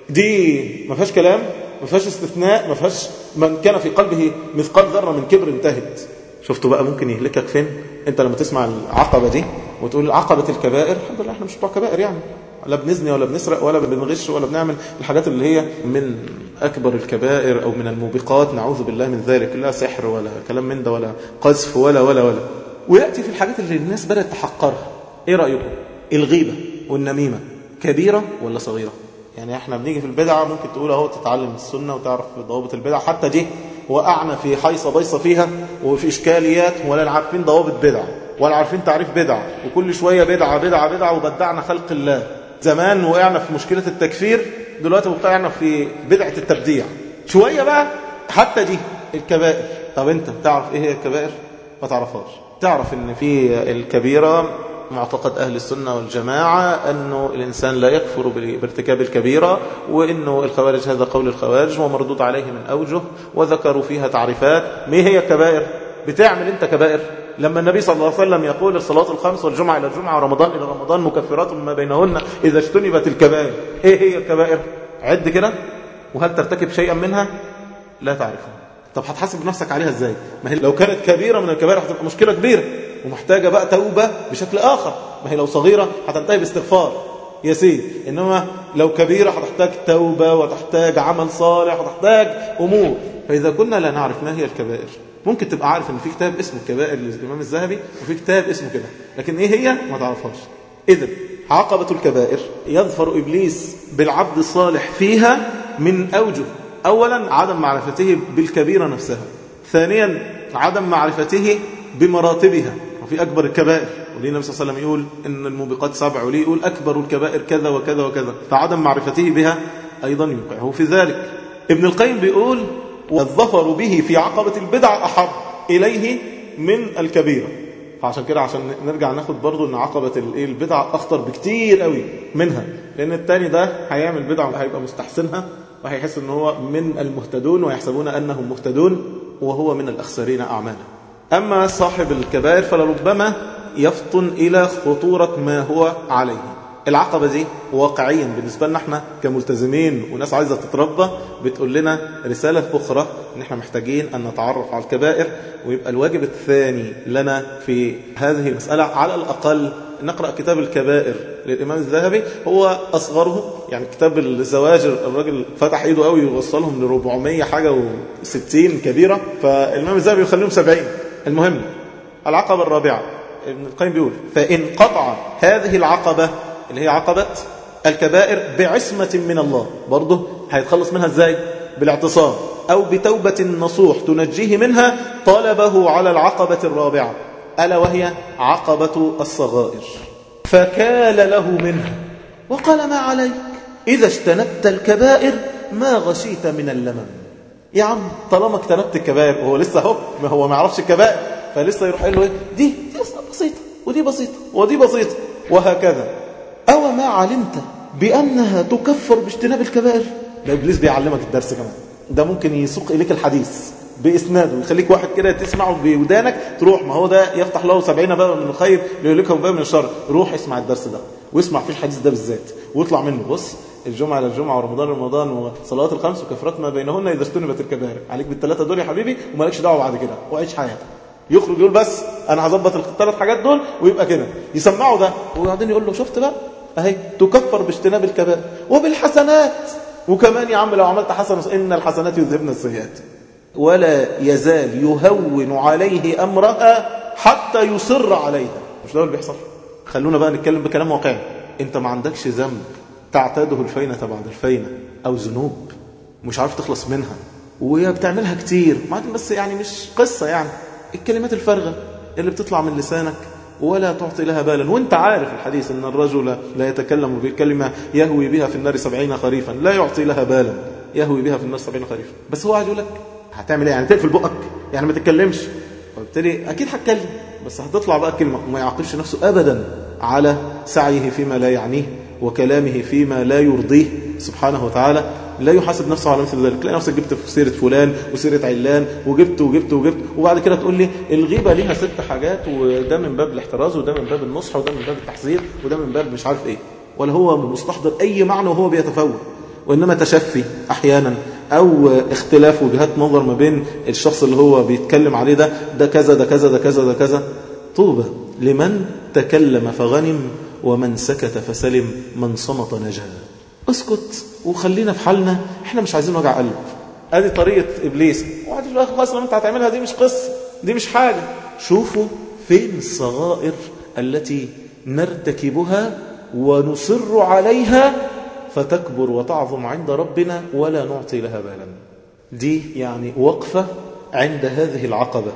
دي ما فيهاش كلام ما فيهاش استثناء ما فيهاش من كان في قلبه مثقال ذره من كبر انتهت شفتوا بقى ممكن يهلكك فين انت لما تسمع العقبه دي وتقول عقبه الكبائر الحمد لله احنا مش بتوع كبائر يعني لا بنزني ولا بنسرق ولا بنغش ولا بنعمل الحاجات اللي هي من اكبر الكبائر او من الموبقات نعوذ بالله من ذلك لا سحر ولا كلام من ده ولا قذف ولا ولا ولا وياتي في الحاجات اللي الناس بدات تحقرها ايه رايكم الغيبه والنميمه كبيره ولا صغيره يعني احنا بنيجي في البدعة ممكن تقول اهو تتعلم السنة وتعرف ضوابط البدعة حتى دي وقعنا في حيصة بيصة فيها وفي إشكاليات ولا عارفين ضوابط بدعة ولا عارفين تعريف بدعة وكل شوية بدعة بدعة بدعة وبدعنا خلق الله زمان وقعنا في مشكلة التكفير دلوقتي وقعنا في بدعة التبديع شوية بقى حتى دي الكبائر طب انت تعرف ايه هي الكبائر ما تعرفهاش تعرف ان في الكبيرة معتقد أهل السنة والجماعة أنه الإنسان لا يكفر بارتكاب الكبيرة وأنه الخوارج هذا قول الخوارج ومردود عليه من أوجه وذكروا فيها تعريفات ما هي كبائر بتعمل أنت كبائر لما النبي صلى الله عليه وسلم يقول الصلاة الخمس والجمعة إلى الجمعة ورمضان إلى رمضان مكفرات ما بينهن إذا اجتنبت الكبائر إيه هي الكبائر عد كده وهل ترتكب شيئا منها لا تعرفها طب هتحاسب نفسك عليها ازاي ما هي لو كانت كبيرة من الكبائر هتبقى مشكلة كبيرة ومحتاجة بقى توبة بشكل آخر ما هي لو صغيرة هتنتهي باستغفار يا سيدي إنما لو كبيرة هتحتاج توبة وتحتاج عمل صالح وتحتاج أمور فإذا كنا لا نعرف ما هي الكبائر ممكن تبقى عارف ان في كتاب اسمه الكبائر للإمام الذهبي وفي كتاب اسمه كده لكن ايه هي ما تعرفهاش إذا عقبة الكبائر يظفر إبليس بالعبد الصالح فيها من أوجه أولا عدم معرفته بالكبيرة نفسها ثانيا عدم معرفته بمراتبها وفي أكبر الكبائر وليه النبي صلى الله عليه وسلم يقول إن الموبقات سبع وليه يقول أكبر الكبائر كذا وكذا وكذا فعدم معرفته بها أيضا يوقعه في ذلك ابن القيم بيقول والظفر به في عقبة البدع أحب إليه من الكبيرة فعشان كده عشان نرجع ناخد برضو ان عقبة البدع اخطر بكتير قوي منها لان التاني ده هيعمل بدعة هيبقى مستحسنها وهيحس ان هو من المهتدون ويحسبون انهم مهتدون وهو من الاخسرين اعمالا اما صاحب الكبائر فلربما يفطن الى خطورة ما هو عليه العقبة دي واقعيا بالنسبة لنا احنا كملتزمين وناس عايزة تتربى بتقول لنا رسالة أخرى ان احنا محتاجين أن نتعرف على الكبائر ويبقى الواجب الثاني لنا في هذه المسألة على الأقل نقرأ كتاب الكبائر للإمام الذهبي هو أصغره يعني كتاب الزواجر الراجل فتح إيده قوي يوصلهم ل 400 حاجة و60 كبيرة فالإمام الذهبي يخليهم 70 المهم العقبة الرابعة ابن القيم بيقول فإن قطع هذه العقبة اللي هي عقبة الكبائر بعصمة من الله برضه هيتخلص منها ازاي بالاعتصام أو بتوبة نصوح تنجيه منها طلبه على العقبة الرابعة ألا وهي عقبة الصغائر فكال له منها وقال ما عليك إذا اجتنبت الكبائر ما غشيت من اللمم يا عم طالما اجتنبت الكبائر وهو لسه هو ما هو ما يعرفش الكبائر فلسه يروح يقول له ايه دي دي بسيطة ودي بسيطة ودي بسيطة وهكذا أو ما علمت بأنها تكفر باجتناب الكبائر ده إبليس بيعلمك الدرس كمان ده ممكن يسوق إليك الحديث بإسناده ويخليك واحد كده تسمعه بودانك تروح ما هو ده يفتح له سبعين باب من الخير ليهلكه باب من الشر روح اسمع الدرس ده واسمع فيه الحديث ده بالذات واطلع منه بص الجمعة للجمعة ورمضان لرمضان وصلوات الخمس وكفرات ما بينهن إذا اجتنبت الكبائر عليك بالثلاثة دول يا حبيبي ومالكش دعوة بعد كده وعيش حياتك يخرج يقول بس انا هظبط الثلاث حاجات دول ويبقى كده يسمعوا ده وبعدين يقول له شفت بقى اهي تكفر باجتناب الكبائر وبالحسنات وكمان يا عم لو عملت حسنه ان الحسنات يذهبن السيئات ولا يزال يهون عليه امرها حتى يصر عليها مش ده اللي بيحصل خلونا بقى نتكلم بكلام واقعي انت ما عندكش ذنب تعتاده الفينة بعد الفينة او ذنوب مش عارف تخلص منها وهي بتعملها كتير بعدين بس يعني مش قصة يعني الكلمات الفارغة اللي بتطلع من لسانك ولا تعطي لها بالا وانت عارف الحديث ان الرجل لا يتكلم بكلمة يهوي بها في النار سبعين خريفا لا يعطي لها بالا يهوي بها في النار سبعين خريفا بس هو قاعد يقول لك هتعمل ايه يعني تقفل بقك يعني ما تتكلمش فبالتالي اكيد هتكلم بس هتطلع بقى كلمة وما يعاقبش نفسه ابدا على سعيه فيما لا يعنيه وكلامه فيما لا يرضيه سبحانه وتعالى لا يحاسب نفسه على مثل ذلك تلاقي نفسك جبت في سيرة فلان وسيرة علان وجبت وجبت وجبت وبعد كده تقول لي الغيبة ليها ست حاجات وده من باب الاحتراز وده من باب النصح وده من باب التحذير وده من باب مش عارف ايه ولا هو مستحضر اي معنى وهو بيتفوه وانما تشفي احيانا او اختلاف وجهات نظر ما بين الشخص اللي هو بيتكلم عليه ده ده كذا ده كذا ده كذا ده كذا طوبى لمن تكلم فغنم ومن سكت فسلم من صمت نجا اسكت وخلينا في حالنا احنا مش عايزين وجع قلب ادي طريقة ابليس وقعد في الاخر خلاص لما انت هتعملها دي مش قصة دي مش حاجة شوفوا فين الصغائر التي نرتكبها ونصر عليها فتكبر وتعظم عند ربنا ولا نعطي لها بالا دي يعني وقفة عند هذه العقبة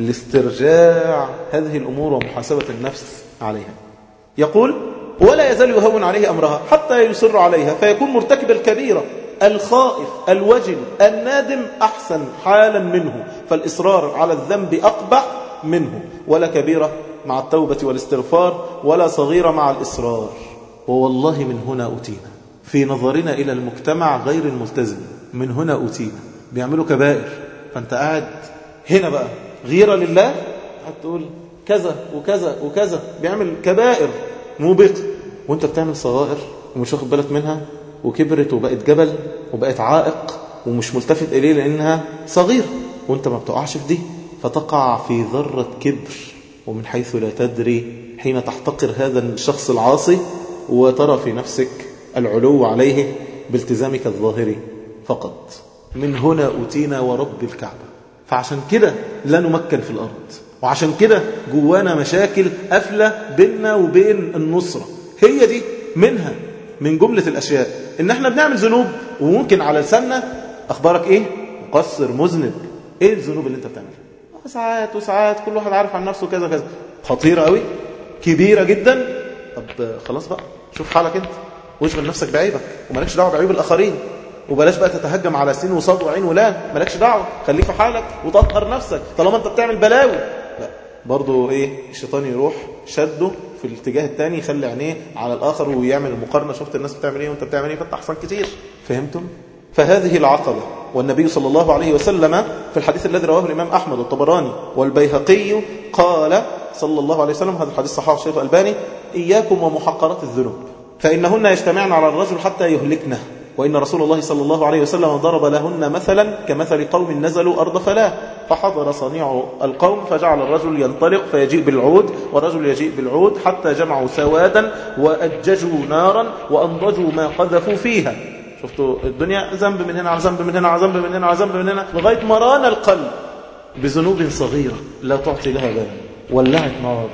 لاسترجاع هذه الأمور ومحاسبة النفس عليها يقول ولا يزال يهون عليه أمرها حتى يصر عليها فيكون مرتكب الكبيرة الخائف الوجل النادم أحسن حالا منه فالإصرار على الذنب أقبح منه ولا كبيرة مع التوبة والاستغفار ولا صغيرة مع الإصرار ووالله من هنا أتينا في نظرنا إلى المجتمع غير الملتزم من هنا أتينا بيعملوا كبائر فأنت قاعد هنا بقى غيرة لله هتقول كذا وكذا وكذا بيعمل كبائر موبقة وانت بتعمل صغائر ومش واخد بالك منها وكبرت وبقت جبل وبقت عائق ومش ملتفت إليه لأنها صغيرة وانت ما بتقعش في دي فتقع في ذرة كبر ومن حيث لا تدري حين تحتقر هذا الشخص العاصي وترى في نفسك العلو عليه بالتزامك الظاهري فقط من هنا أتينا ورب الكعبة فعشان كده لا نمكن في الأرض وعشان كده جوانا مشاكل قافلة بيننا وبين النصرة هي دي منها من جملة الأشياء إن احنا بنعمل ذنوب وممكن على لساننا أخبارك إيه؟ مقصر مذنب إيه الذنوب اللي أنت بتعملها؟ ساعات وساعات كل واحد عارف عن نفسه كذا كذا خطيرة قوي كبيرة جدا طب خلاص بقى شوف حالك أنت واشغل نفسك بعيبك ومالكش دعوة بعيوب الآخرين وبلاش بقى تتهجم على سين وصاد وعين ولام مالكش دعوة خليك في حالك وتطهر نفسك طالما انت بتعمل بلاوي لا برضو ايه الشيطان يروح شده في الاتجاه الثاني يخلي عينيه على الآخر ويعمل المقارنة شفت الناس بتعمل ايه وانت بتعمل ايه فانت احسن كتير فهمتم فهذه العقبة والنبي صلى الله عليه وسلم في الحديث الذي رواه الإمام أحمد والطبراني والبيهقي قال صلى الله عليه وسلم هذا الحديث صححه الشيخ الألباني إياكم ومحقرات الذنوب فإنهن يجتمعن على الرجل حتى يهلكنه وإن رسول الله صلى الله عليه وسلم ضرب لهن مثلا كمثل قوم نزلوا أرض فلاه فحضر صنيع القوم فجعل الرجل ينطلق فيجيء بالعود والرجل يجيء بالعود حتى جمعوا سوادا وأججوا نارا وأنضجوا ما قذفوا فيها شفتوا الدنيا ذنب من هنا على ذنب من هنا على ذنب من هنا على ذنب من هنا لغاية مران القلب بذنوب صغيرة لا تعطي لها بالا ولعت نار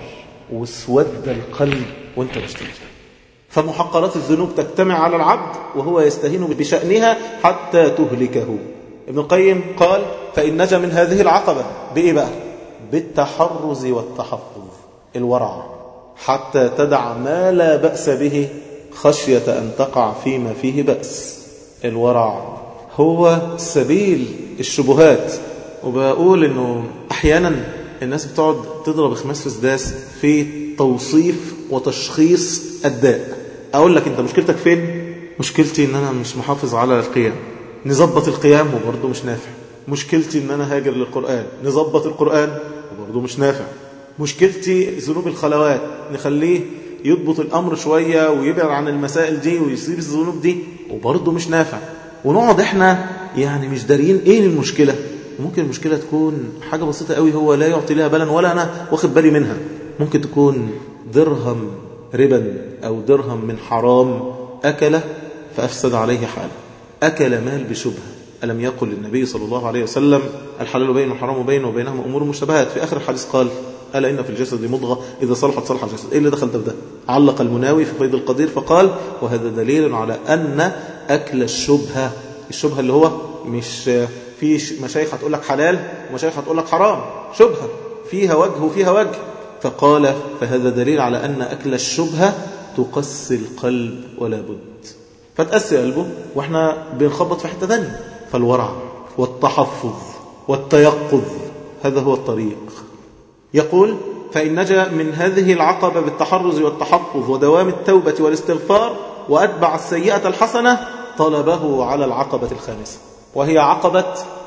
واسود القلب وانت مش تجي فمحقرات الذنوب تجتمع على العبد وهو يستهين بشأنها حتى تهلكه ابن القيم قال فإن نجا من هذه العقبة بإيه بقى بالتحرز والتحفظ الورع حتى تدع ما لا بأس به خشية أن تقع فيما فيه بأس الورع هو سبيل الشبهات وبقول أنه أحيانا الناس بتقعد تضرب خماس في سداس في توصيف وتشخيص الداء أقول لك أنت مشكلتك فين مشكلتي أن أنا مش محافظ على القيام نظبط القيام وبرضه مش نافع مشكلتي أن أنا هاجر للقرآن نظبط القرآن وبرضه مش نافع مشكلتي ذنوب الخلوات نخليه يضبط الأمر شوية ويبعد عن المسائل دي ويصيب الذنوب دي وبرضه مش نافع ونقعد احنا يعني مش دارين ايه المشكلة ممكن المشكلة تكون حاجة بسيطة قوي هو لا يعطي لها بالا ولا أنا واخد بالي منها ممكن تكون درهم ربا أو درهم من حرام أكله فأفسد عليه حاله أكل مال بشبهة ألم يقل النبي صلى الله عليه وسلم الحلال بين والحرام بين وبينهما أمور مشتبهات في آخر الحديث قال ألا إن في الجسد مضغة إذا صلحت صلح الجسد إيه اللي دخل ده بده علق المناوي في فيض القدير فقال وهذا دليل على أن أكل الشبهة الشبهة اللي هو مش في مشايخ هتقول لك حلال ومشايخ هتقول لك حرام شبهة فيها وجه وفيها وجه فقال فهذا دليل على أن أكل الشبهة تقسي القلب ولا بد فتقسي قلبه واحنا بنخبط في حتة ثانيه فالورع والتحفظ والتيقظ هذا هو الطريق يقول فإن نجا من هذه العقبة بالتحرز والتحفظ ودوام التوبة والاستغفار وأتبع السيئة الحسنة طلبه على العقبة الخامسة وهي عقبة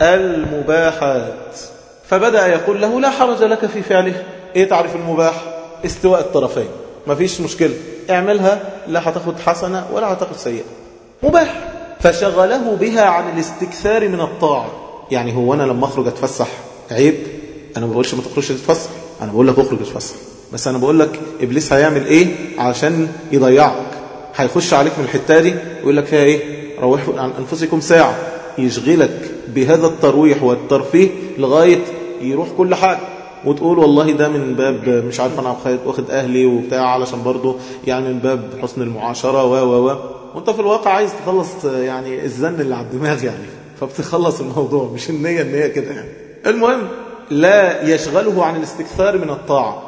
المباحات فبدأ يقول له لا حرج لك في فعله ايه تعرف المباح استواء الطرفين مفيش مشكلة اعملها لا هتاخد حسنة ولا هتاخد سيئة مباح فشغله بها عن الاستكثار من الطاعة يعني هو أنا لما أخرج أتفسح عيب أنا ما بقولش ما تخرجش تتفسح أنا بقول لك أخرج تتفسح بس أنا بقول لك إبليس هيعمل إيه عشان يضيعك هيخش عليك من الحتة دي ويقول لك فيها إيه روحوا عن أنفسكم ساعة يشغلك بهذا الترويح والترفيه لغاية يروح كل حاجة وتقول والله ده من باب مش عارف انا واخد اهلي وبتاع علشان برضه يعني من باب حسن المعاشره و و و وانت في الواقع عايز تخلص يعني الزن اللي على الدماغ يعني فبتخلص الموضوع مش النيه النيه كده يعني المهم لا يشغله عن الاستكثار من الطاعه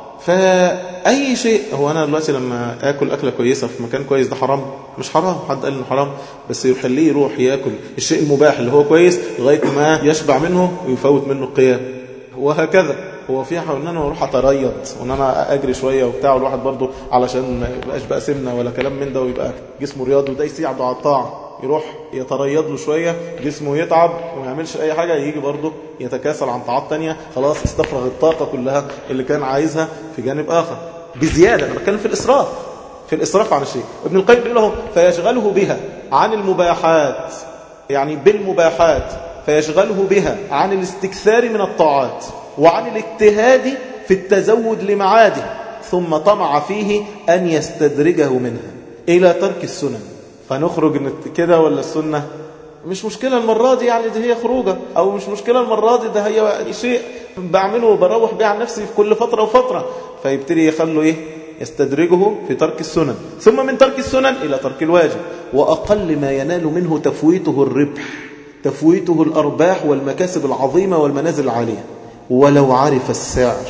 فأي شيء هو أنا دلوقتي لما آكل أكلة كويسة في مكان كويس ده حرام مش حرام حد قال إنه حرام بس يخليه يروح ياكل الشيء المباح اللي هو كويس لغاية ما يشبع منه ويفوت منه القيام وهكذا هو فيها ان انا اروح اتريض وان انا اجري شويه وبتاع والواحد برضه علشان ما يبقاش بقى سمنه ولا كلام من ده ويبقى جسمه رياضي وده يساعده على الطاعه يروح يتريض له شويه جسمه يتعب وما يعملش اي حاجه يجي برضه يتكاسل عن طاعات تانية خلاص استفرغ الطاقه كلها اللي كان عايزها في جانب اخر بزياده انا بتكلم في الاسراف في الاسراف عن الشيء ابن القيم بيقول له فيشغله بها عن المباحات يعني بالمباحات فيشغله بها عن الاستكثار من الطاعات وعن الاجتهاد في التزود لمعاده ثم طمع فيه أن يستدرجه منها إلى ترك السنن فنخرج كده ولا السنة مش مشكلة المرة دي يعني دي هي خروجة أو مش مشكلة المرة دي ده هي شيء بعمله وبروح بيه عن نفسي في كل فترة وفترة فيبتدي يخلوا إيه يستدرجه في ترك السنن ثم من ترك السنن إلى ترك الواجب وأقل ما ينال منه تفويته الربح تفويته الأرباح والمكاسب العظيمة والمنازل العالية ولو عرف السعر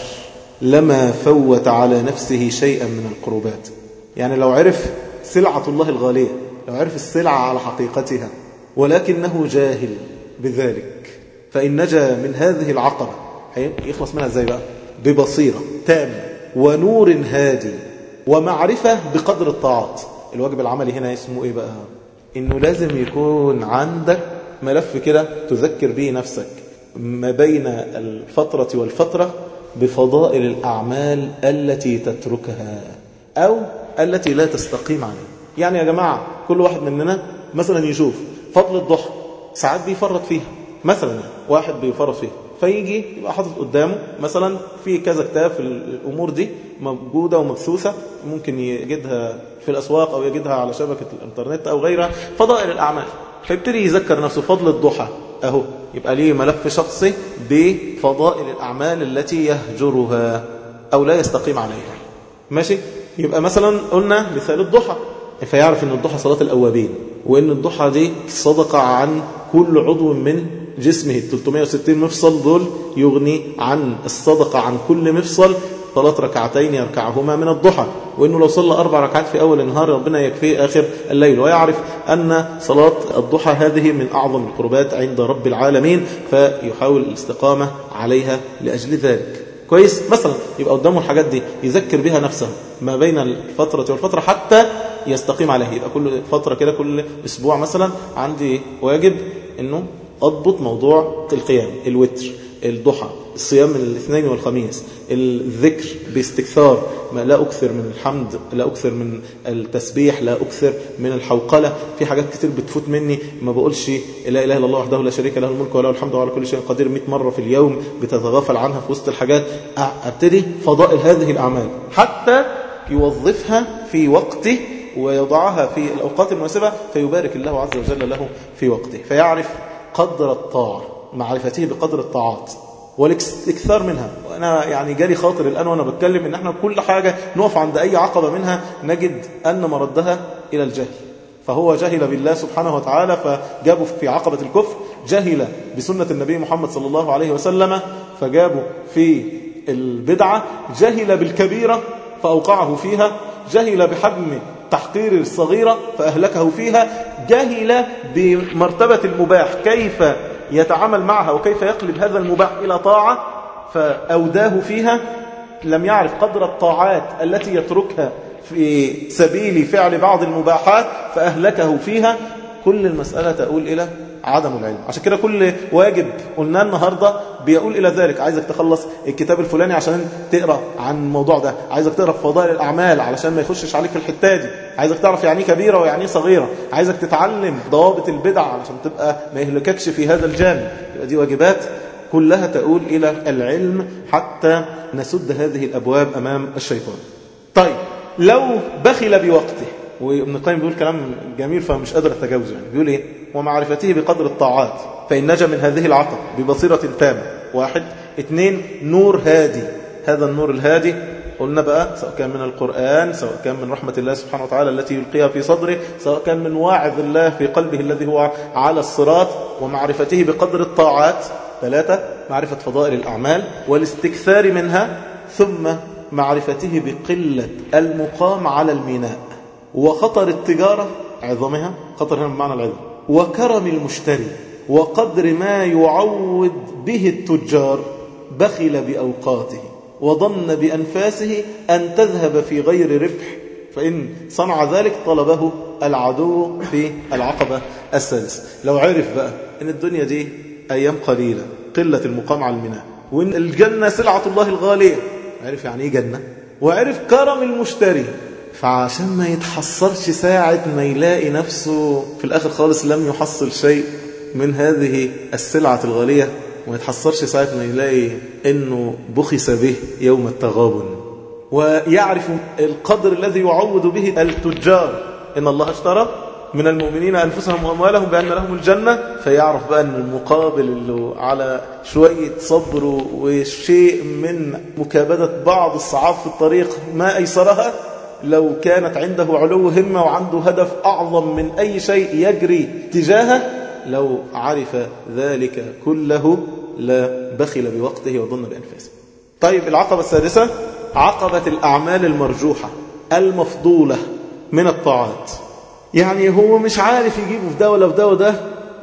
لما فوت على نفسه شيئا من القربات يعني لو عرف سلعة الله الغالية لو عرف السلعة على حقيقتها ولكنه جاهل بذلك فإن نجا من هذه العقبة يخلص منها ازاي بقى ببصيرة تامة ونور هادي ومعرفة بقدر الطاعات الواجب العملي هنا اسمه ايه بقى انه لازم يكون عندك ملف كده تذكر به نفسك ما بين الفترة والفترة بفضائل الأعمال التي تتركها أو التي لا تستقيم عليها يعني يا جماعة كل واحد مننا مثلا يشوف فضل الضحى ساعات بيفرط فيها مثلا واحد بيفرط فيها فيجي يبقى حاطط قدامه مثلا في كذا كتاب في الأمور دي موجودة ومبثوثة ممكن يجدها في الأسواق أو يجدها على شبكة الإنترنت أو غيرها فضائل الأعمال فيبتدي يذكر نفسه فضل الضحى أهو يبقى ليه ملف شخصي بفضائل الأعمال التي يهجرها أو لا يستقيم عليها ماشي يبقى مثلا قلنا مثال الضحى فيعرف أن الضحى صلاة الأوابين وأن الضحى دي صدقة عن كل عضو من جسمه 360 مفصل دول يغني عن الصدقة عن كل مفصل صلاة ركعتين يركعهما من الضحى وإنه لو صلى أربع ركعات في أول النهار ربنا يكفيه آخر الليل ويعرف أن صلاة الضحى هذه من أعظم القربات عند رب العالمين فيحاول الاستقامة عليها لأجل ذلك كويس مثلا يبقى قدامه الحاجات دي يذكر بها نفسه ما بين الفترة والفترة حتى يستقيم عليها يبقى كل فترة كده كل أسبوع مثلا عندي واجب أنه أضبط موضوع القيام الوتر الضحى الصيام من الاثنين والخميس الذكر باستكثار ما لا أكثر من الحمد لا أكثر من التسبيح لا أكثر من الحوقلة في حاجات كتير بتفوت مني ما بقولش لا إله إلا الله وحده لا شريك له الملك وله الحمد وعلى كل شيء قدير 100 مرة في اليوم بتتغافل عنها في وسط الحاجات أبتدي فضائل هذه الأعمال حتى يوظفها في وقته ويضعها في الأوقات المناسبة فيبارك الله عز وجل له في وقته فيعرف قدر الطاعة معرفته بقدر الطاعات والاكثار منها وأنا يعني جالي خاطر الآن وأنا بتكلم إن احنا كل حاجة نقف عند أي عقبة منها نجد أن مردها إلى الجهل فهو جهل بالله سبحانه وتعالى فجابوا في عقبة الكفر جهل بسنة النبي محمد صلى الله عليه وسلم فجابوا في البدعة جهل بالكبيرة فأوقعه فيها جهل بحجم تحقير الصغيرة فأهلكه فيها جهل بمرتبة المباح كيف يتعامل معها وكيف يقلب هذا المباح إلى طاعة فأوداه فيها لم يعرف قدر الطاعات التي يتركها في سبيل فعل بعض المباحات فأهلكه فيها كل المسألة تقول إلى عدم العلم عشان كده كل واجب قلنا النهاردة بيقول إلى ذلك عايزك تخلص الكتاب الفلاني عشان تقرأ عن الموضوع ده عايزك تقرأ في فضائل الأعمال علشان ما يخشش عليك في الحتة دي عايزك تعرف يعني كبيرة ويعني صغيرة عايزك تتعلم ضوابط البدع علشان تبقى ما يهلككش في هذا الجانب يبقى دي واجبات كلها تقول إلى العلم حتى نسد هذه الأبواب أمام الشيطان طيب لو بخل بوقته وابن القيم بيقول كلام جميل فمش قادر اتجاوزه يعني بيقول ايه ومعرفته بقدر الطاعات فإن نجا من هذه العقب ببصيرة تامة واحد اثنين نور هادي هذا النور الهادي قلنا بقى سواء كان من القرآن سواء كان من رحمة الله سبحانه وتعالى التي يلقيها في صدره سواء كان من واعظ الله في قلبه الذي هو على الصراط ومعرفته بقدر الطاعات ثلاثة معرفة فضائل الأعمال والاستكثار منها ثم معرفته بقلة المقام على الميناء وخطر التجارة عظمها خطر هنا بمعنى العظم وكرم المشتري وقدر ما يعود به التجار بخل بأوقاته وظن بأنفاسه أن تذهب في غير ربح فإن صنع ذلك طلبه العدو في العقبة السادسة لو عرف بقى أن الدنيا دي أيام قليلة قلة المقام على الميناء وإن الجنة سلعة الله الغالية عرف يعني إيه جنة وعرف كرم المشتري فعشان ما يتحصرش ساعة ما يلاقي نفسه في الآخر خالص لم يحصل شيء من هذه السلعة الغالية وما يتحصرش ساعة ما يلاقي أنه بخس به يوم التغابن ويعرف القدر الذي يعوض به التجار إن الله اشترى من المؤمنين أنفسهم وأموالهم بأن لهم الجنة فيعرف بقى أن المقابل اللي على شوية صبر وشيء من مكابدة بعض الصعاب في الطريق ما أيسرها لو كانت عنده علو همة وعنده هدف أعظم من أي شيء يجري تجاهه لو عرف ذلك كله لبخل بوقته وظن بأنفاسه طيب العقبة السادسة عقبة الأعمال المرجوحة المفضولة من الطاعات يعني هو مش عارف يجيبه في ده ولا في ده وده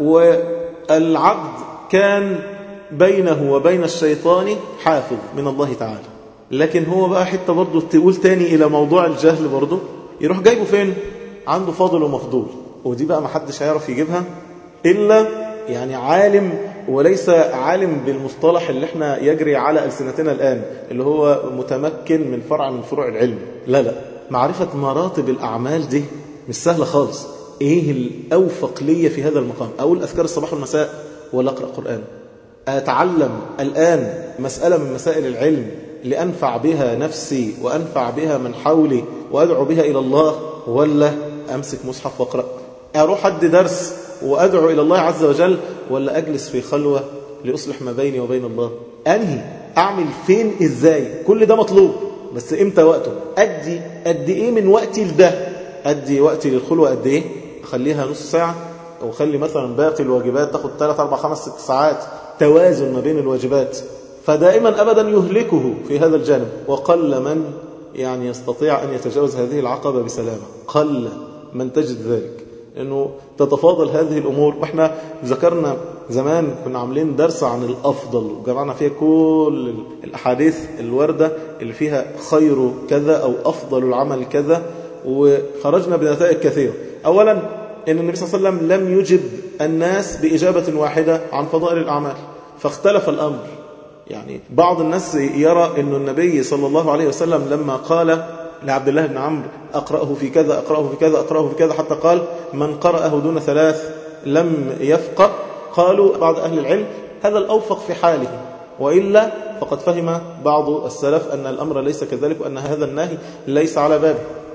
والعبد كان بينه وبين الشيطان حافظ من الله تعالى لكن هو بقى حتة برضه تقول تاني إلى موضوع الجهل برضه يروح جايبه فين عنده فاضل ومفضول ودي بقى ما حدش هيعرف يجيبها إلا يعني عالم وليس عالم بالمصطلح اللي احنا يجري على ألسنتنا الآن اللي هو متمكن من فرع من فروع العلم لا لا معرفة مراتب الأعمال دي مش سهلة خالص ايه الأوفق لي في هذا المقام أقول أذكار الصباح والمساء ولا أقرأ قرآن أتعلم الآن مسألة من مسائل العلم لأنفع بها نفسي وأنفع بها من حولي وأدعو بها إلى الله ولا أمسك مصحف وأقرأ أروح أدي درس وأدعو إلى الله عز وجل ولا أجلس في خلوة لأصلح ما بيني وبين الله أنهي أعمل فين إزاي كل ده مطلوب بس إمتى وقته أدي قد إيه من وقتي لده أدي وقتي للخلوة قد إيه أخليها نص ساعة أو خلي مثلا باقي الواجبات تاخد 3 4 5 6 ساعات توازن ما بين الواجبات فدائما أبدا يهلكه في هذا الجانب وقل من يعني يستطيع أن يتجاوز هذه العقبة بسلامة قل من تجد ذلك أنه تتفاضل هذه الأمور وإحنا ذكرنا زمان كنا عاملين درس عن الأفضل وجمعنا فيها كل الأحاديث الوردة اللي فيها خير كذا أو أفضل العمل كذا وخرجنا بنتائج كثيرة أولا أن النبي صلى الله عليه وسلم لم يجب الناس بإجابة واحدة عن فضائل الأعمال فاختلف الأمر يعني بعض الناس يرى أن النبي صلى الله عليه وسلم لما قال لعبد الله بن عمرو أقرأه في كذا أقرأه في كذا أقرأه في كذا حتى قال من قرأه دون ثلاث لم يفقه قالوا بعض أهل العلم هذا الأوفق في حاله وإلا فقد فهم بعض السلف أن الأمر ليس كذلك وأن هذا النهي ليس على بابه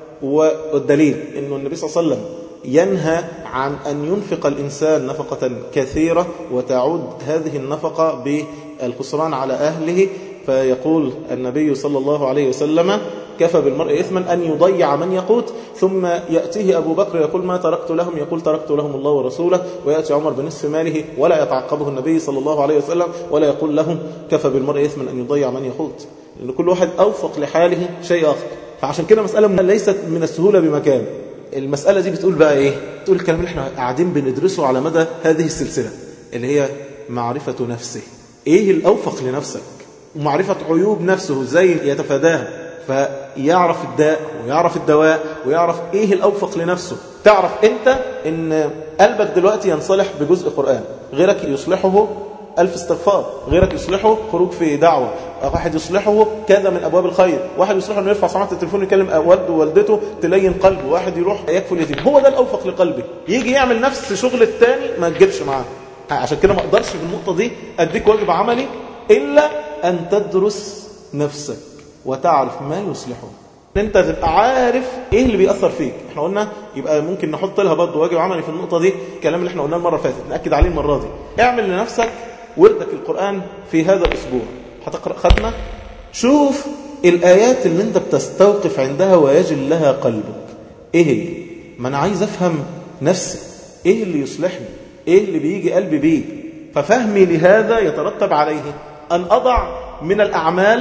والدليل أن النبي صلى الله عليه وسلم ينهى عن أن ينفق الإنسان نفقة كثيرة وتعود هذه النفقة بالخسران على أهله فيقول النبي صلى الله عليه وسلم كفى بالمرء إثما أن يضيع من يقوت ثم يأتيه أبو بكر يقول ما تركت لهم يقول تركت لهم الله ورسوله ويأتي عمر بنصف ماله ولا يتعقبه النبي صلى الله عليه وسلم ولا يقول لهم كفى بالمرء إثما أن يضيع من يقوت لأن كل واحد أوفق لحاله شيء آخر فعشان كده مسألة ليست من السهولة بمكان المسألة دي بتقول بقى إيه تقول الكلام اللي احنا قاعدين بندرسه على مدى هذه السلسلة اللي هي معرفة نفسه إيه الأوفق لنفسك ومعرفة عيوب نفسه ازاي يتفاداها فيعرف الداء ويعرف الدواء ويعرف ايه الاوفق لنفسه تعرف انت ان قلبك دلوقتي ينصلح بجزء قرآن غيرك يصلحه ألف استغفار غيرك يصلحه خروج في دعوة واحد يصلحه كذا من أبواب الخير واحد يصلحه أنه يرفع سماعة التليفون يكلم والده ووالدته تلين قلبه واحد يروح يكفل يتيم هو ده الأوفق لقلبه يجي يعمل نفس شغل التاني ما تجيبش معاه عشان كده ما اقدرش في النقطة دي أديك واجب عملي إلا أن تدرس نفسك وتعرف ما يصلحه انت تبقى عارف ايه اللي بيأثر فيك احنا قلنا يبقى ممكن نحط لها برضه واجب عملي في النقطة دي الكلام اللي احنا قلناه المرة اللي فاتت نأكد عليه المرة دي اعمل لنفسك وردك القرآن في هذا الأسبوع هتقرأ ختمة شوف الآيات اللي انت بتستوقف عندها ويجل لها قلبك ايه هي ما انا عايز افهم نفسي ايه اللي يصلحني ايه اللي بيجي قلبي بيه ففهمي لهذا يترتب عليه أن أضع من الأعمال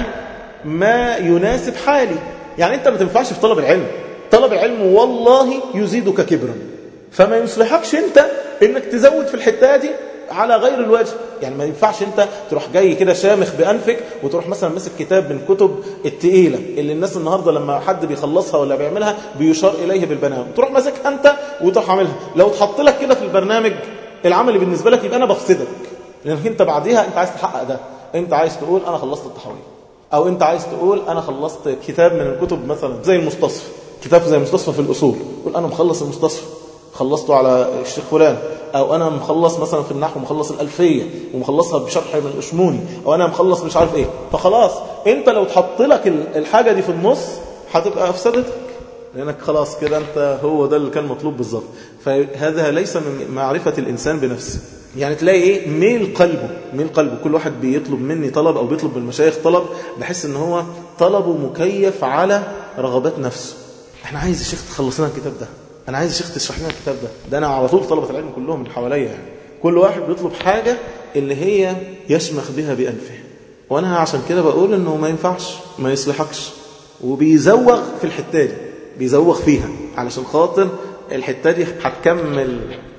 ما يناسب حالي يعني أنت ما تنفعش في طلب العلم طلب العلم والله يزيدك كبرا فما يصلحكش أنت أنك تزود في الحتة دي على غير الوجه يعني ما ينفعش انت تروح جاي كده شامخ بانفك وتروح مثلا ماسك كتاب من كتب التقيله اللي الناس النهارده لما حد بيخلصها ولا بيعملها بيشار اليه بالبنان تروح ماسكها انت وتروح عاملها لو اتحط لك كده في البرنامج العمل بالنسبه لك يبقى انا بفسدك لانك انت بعديها انت عايز تحقق ده انت عايز تقول انا خلصت التحويل او انت عايز تقول انا خلصت كتاب من الكتب مثلا زي المستصفى كتاب زي المستصفى في الاصول قول انا مخلص المستصفى خلصته على الشيخ فلان او انا مخلص مثلا في النحو مخلص الالفيه ومخلصها بشرح من الاشموني او انا مخلص مش عارف ايه فخلاص انت لو تحط لك الحاجه دي في النص هتبقى افسدتك لانك خلاص كده انت هو ده اللي كان مطلوب بالظبط فهذا ليس من معرفه الانسان بنفسه يعني تلاقي ايه ميل قلبه ميل قلبه كل واحد بيطلب مني طلب او بيطلب من المشايخ طلب بحس ان هو طلبه مكيف على رغبات نفسه احنا عايز يا شيخ تخلص لنا الكتاب ده انا عايز يا شيخ تشرح لنا الكتاب ده ده انا على طول طلبه العلم كلهم اللي حواليا يعني كل واحد بيطلب حاجه اللي هي يشمخ بها بانفه وانا عشان كده بقول انه ما ينفعش ما يصلحكش وبيزوغ في الحته دي بيزوغ فيها علشان خاطر الحته دي هتكمل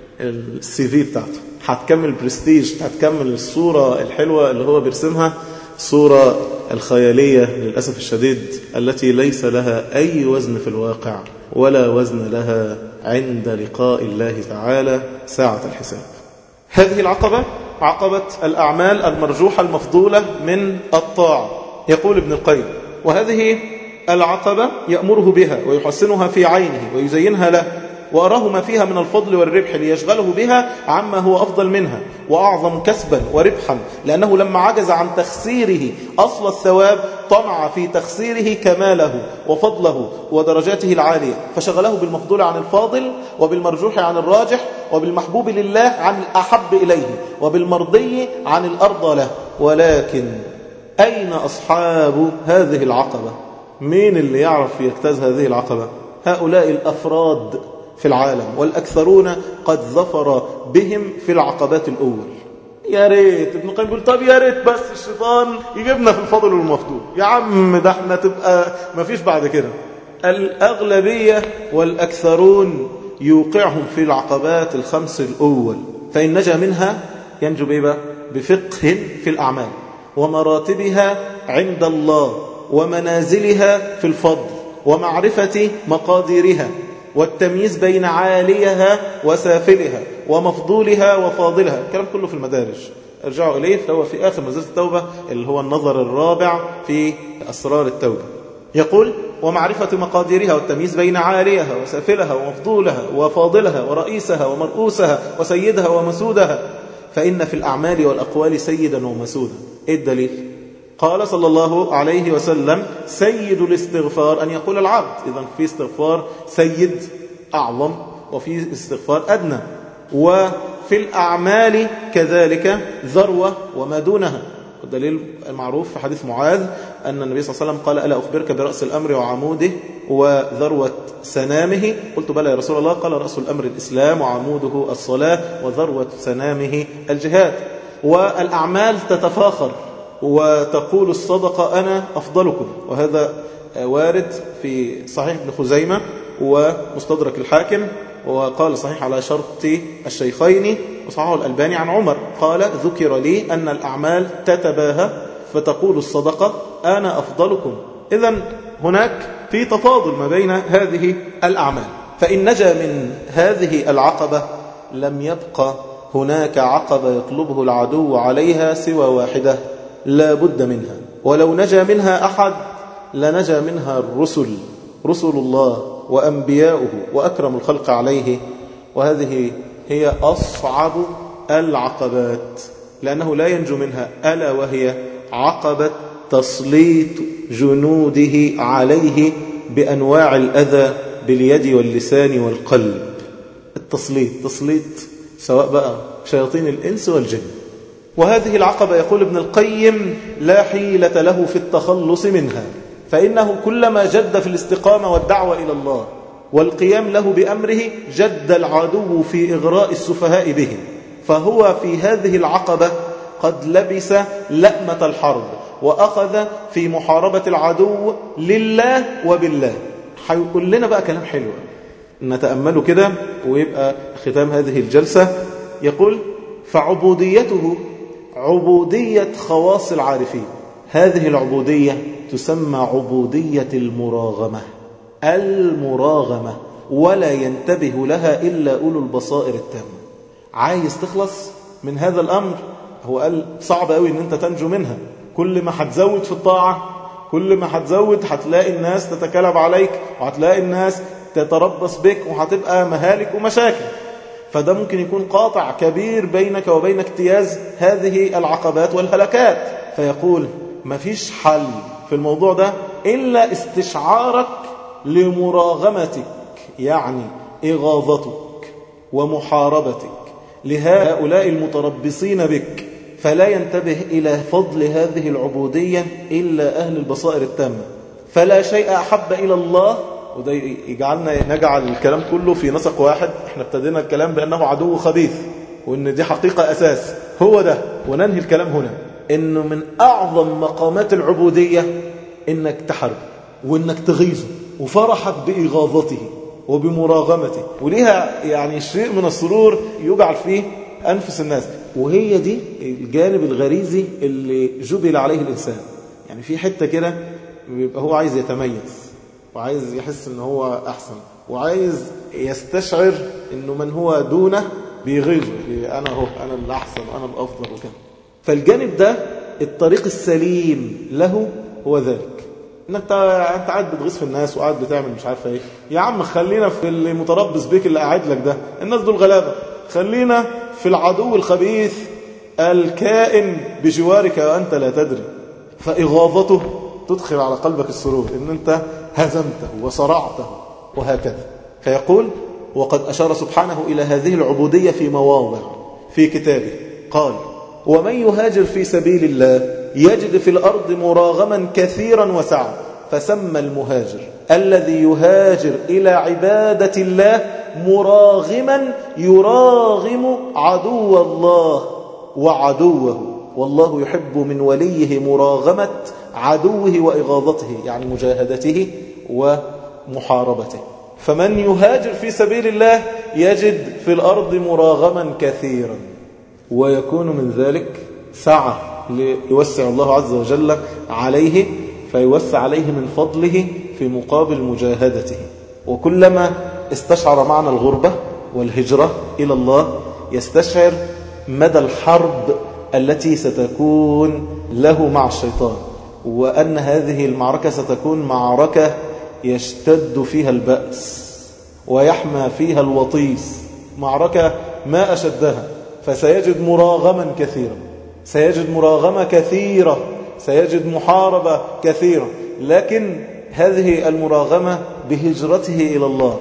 السي في بتاعته هتكمل البرستيج هتكمل الصورة الحلوة اللي هو بيرسمها صورة الخيالية للأسف الشديد التي ليس لها أي وزن في الواقع ولا وزن لها عند لقاء الله تعالى ساعة الحساب هذه العقبة عقبة الأعمال المرجوحة المفضولة من الطاعة يقول ابن القيم وهذه العقبة يأمره بها ويحسنها في عينه ويزينها له وأراه ما فيها من الفضل والربح ليشغله بها عما هو أفضل منها وأعظم كسبا وربحا لأنه لما عجز عن تخسيره أصل الثواب طمع في تخسيره كماله وفضله ودرجاته العالية فشغله بالمفضول عن الفاضل وبالمرجوح عن الراجح وبالمحبوب لله عن الأحب إليه وبالمرضي عن الأرضى له ولكن أين أصحاب هذه العقبة مين اللي يعرف يجتاز هذه العقبة هؤلاء الأفراد في العالم والأكثرون قد ظفر بهم في العقبات الأول يا ريت ابن القيم بيقول طب يا ريت بس الشيطان يجيبنا في الفضل والمفضول يا عم ده احنا تبقى ما فيش بعد كده الأغلبية والأكثرون يوقعهم في العقبات الخمس الأول فإن نجا منها ينجو بإيه بقى بفقه في الأعمال ومراتبها عند الله ومنازلها في الفضل ومعرفة مقاديرها والتمييز بين عاليها وسافلها ومفضولها وفاضلها الكلام كله في المدارج ارجعوا إليه فهو في آخر منزلة التوبة اللي هو النظر الرابع في أسرار التوبة يقول ومعرفة مقاديرها والتمييز بين عاليها وسافلها ومفضولها وفاضلها ورئيسها ومرؤوسها وسيدها ومسودها فإن في الأعمال والأقوال سيدا ومسودا إيه الدليل؟ قال صلى الله عليه وسلم سيد الاستغفار أن يقول العبد إذا في استغفار سيد أعظم وفي استغفار أدنى وفي الأعمال كذلك ذروة وما دونها الدليل المعروف في حديث معاذ أن النبي صلى الله عليه وسلم قال ألا أخبرك برأس الأمر وعموده وذروة سنامه قلت بلى يا رسول الله قال رأس الأمر الإسلام وعموده الصلاة وذروة سنامه الجهاد والأعمال تتفاخر وتقول الصدقة أنا أفضلكم وهذا وارد في صحيح ابن خزيمة ومستدرك الحاكم وقال صحيح على شرط الشيخين وصححه الألباني عن عمر قال ذكر لي أن الأعمال تتباهى فتقول الصدقة أنا أفضلكم إذا هناك في تفاضل ما بين هذه الأعمال فإن نجا من هذه العقبة لم يبقى هناك عقبة يطلبه العدو عليها سوى واحدة لا بد منها ولو نجا منها أحد لنجا منها الرسل رسل الله وأنبياؤه وأكرم الخلق عليه وهذه هي أصعب العقبات لأنه لا ينجو منها ألا وهي عقبة تسليط جنوده عليه بأنواع الأذى باليد واللسان والقلب التسليط تسليط سواء بقى شياطين الإنس والجن وهذه العقبة يقول ابن القيم لا حيلة له في التخلص منها فإنه كلما جد في الاستقامة والدعوة إلى الله والقيام له بأمره جد العدو في إغراء السفهاء به فهو في هذه العقبة قد لبس لأمة الحرب وأخذ في محاربة العدو لله وبالله هيقول لنا بقى كلام حلو نتأمله كده ويبقى ختام هذه الجلسة يقول فعبوديته عبودية خواص العارفين هذه العبودية تسمى عبودية المراغمة المراغمة ولا ينتبه لها إلا أولو البصائر التامة عايز تخلص من هذا الأمر هو قال صعب قوي ان انت تنجو منها كل ما هتزود في الطاعة كل ما هتزود هتلاقي الناس تتكلم عليك وهتلاقي الناس تتربص بك وهتبقى مهالك ومشاكل فده ممكن يكون قاطع كبير بينك وبين اجتياز هذه العقبات والهلكات فيقول ما فيش حل في الموضوع ده إلا استشعارك لمراغمتك يعني إغاظتك ومحاربتك لهؤلاء المتربصين بك فلا ينتبه إلى فضل هذه العبودية إلا أهل البصائر التامة فلا شيء أحب إلى الله وده يجعلنا نجعل الكلام كله في نسق واحد احنا ابتدينا الكلام بأنه عدو خبيث وان دي حقيقة أساس هو ده وننهي الكلام هنا انه من أعظم مقامات العبودية انك تحارب وانك تغيظه وفرحك بإغاظته وبمراغمته وليها يعني شيء من السرور يجعل فيه أنفس الناس وهي دي الجانب الغريزي اللي جبل عليه الإنسان يعني في حتة كده بيبقى هو عايز يتميز وعايز يحس ان هو أحسن وعايز يستشعر انه من هو دونه بيغيظه انا هو انا الاحسن انا الافضل وكده فالجانب ده الطريق السليم له هو ذلك انك انت قاعد بتغيظ في الناس وقاعد بتعمل مش عارفه ايه يا عم خلينا في اللي متربص بيك اللي قاعد لك ده الناس دول غلابه خلينا في العدو الخبيث الكائن بجوارك وانت لا تدري فاغاظته تدخل على قلبك السرور ان انت هزمته وصرعته وهكذا فيقول وقد أشار سبحانه إلى هذه العبودية في مواضع في كتابه قال ومن يهاجر في سبيل الله يجد في الأرض مراغما كثيرا وسعا فسمى المهاجر الذي يهاجر إلى عبادة الله مراغما يراغم عدو الله وعدوه والله يحب من وليه مراغمة عدوه وإغاظته يعني مجاهدته ومحاربته فمن يهاجر في سبيل الله يجد في الأرض مراغما كثيرا ويكون من ذلك سعة ليوسع الله عز وجل عليه فيوسع عليه من فضله في مقابل مجاهدته وكلما استشعر معنى الغربة والهجرة إلى الله يستشعر مدى الحرب التي ستكون له مع الشيطان وأن هذه المعركة ستكون معركة يشتد فيها البأس ويحمى فيها الوطيس معركة ما أشدها فسيجد مراغما كثيرا سيجد مراغمة كثيرة سيجد محاربة كثيرة لكن هذه المراغمة بهجرته إلى الله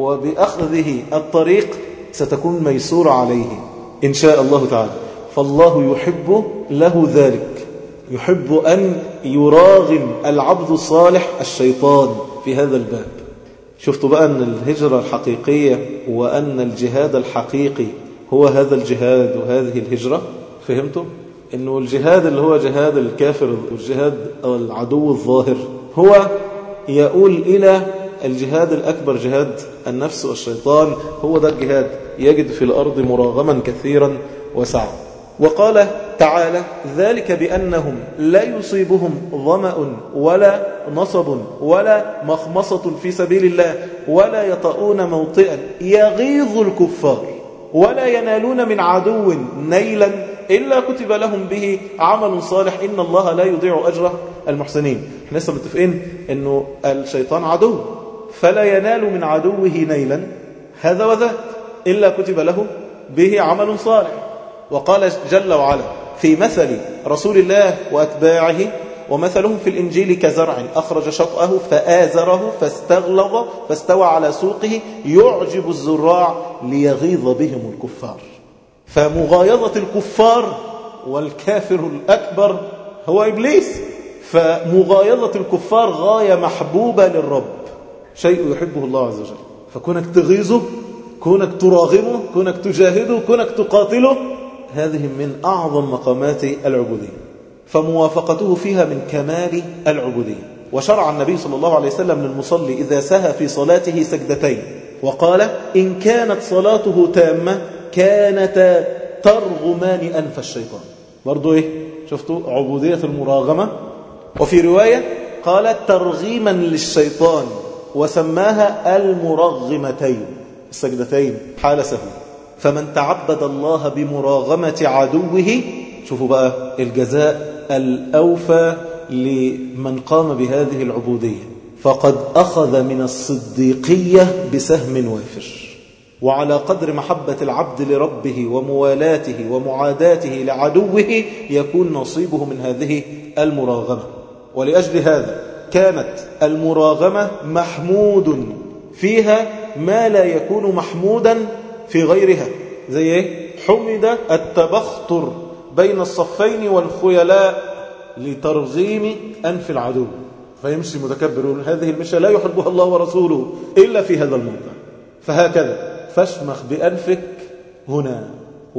وبأخذه الطريق ستكون ميسورة عليه إن شاء الله تعالى فالله يحب له ذلك يحب أن يراغم العبد الصالح الشيطان في هذا الباب شفتوا بقى أن الهجرة الحقيقية وأن الجهاد الحقيقي هو هذا الجهاد وهذه الهجرة فهمتوا؟ أنه الجهاد اللي هو جهاد الكافر والجهاد العدو الظاهر هو يقول إلى الجهاد الأكبر جهاد النفس والشيطان هو ده الجهاد يجد في الأرض مراغما كثيرا وسعا وقال تعالى ذلك بأنهم لا يصيبهم ظمأ ولا نصب ولا مخمصة في سبيل الله ولا يطؤون موطئا يغيظ الكفار ولا ينالون من عدو نيلا إلا كتب لهم به عمل صالح إن الله لا يضيع أجر المحسنين احنا لسه متفقين أنه الشيطان عدو فلا ينال من عدوه نيلا هذا وذاك إلا كتب له به عمل صالح وقال جل وعلا في مثل رسول الله وأتباعه ومثلهم في الإنجيل كزرع أخرج شطأه فآزره فاستغلظ فاستوى على سوقه يعجب الزراع ليغيظ بهم الكفار فمغايظة الكفار والكافر الأكبر هو إبليس فمغايظة الكفار غاية محبوبة للرب شيء يحبه الله عز وجل فكونك تغيظه كونك تراغمه كونك تجاهده كونك تقاتله هذه من أعظم مقامات العبودية فموافقته فيها من كمال العبودية وشرع النبي صلى الله عليه وسلم للمصلي إذا سهى في صلاته سجدتين وقال إن كانت صلاته تامة كانتا ترغمان أنف الشيطان برضو إيه شفتوا عبودية المراغمة وفي رواية قال ترغيما للشيطان وسماها المرغمتين السجدتين حال سهو فمن تعبد الله بمراغمة عدوه شوفوا بقى الجزاء الأوفى لمن قام بهذه العبودية فقد أخذ من الصديقية بسهم وافر وعلى قدر محبة العبد لربه وموالاته ومعاداته لعدوه يكون نصيبه من هذه المراغمة ولأجل هذا كانت المراغمة محمود فيها ما لا يكون محمودا في غيرها زي ايه حمد التبختر بين الصفين والخيلاء لترغيم أنف العدو فيمشي متكبر هذه المشى لا يحبها الله ورسوله إلا في هذا الموضع فهكذا فاشمخ بأنفك هنا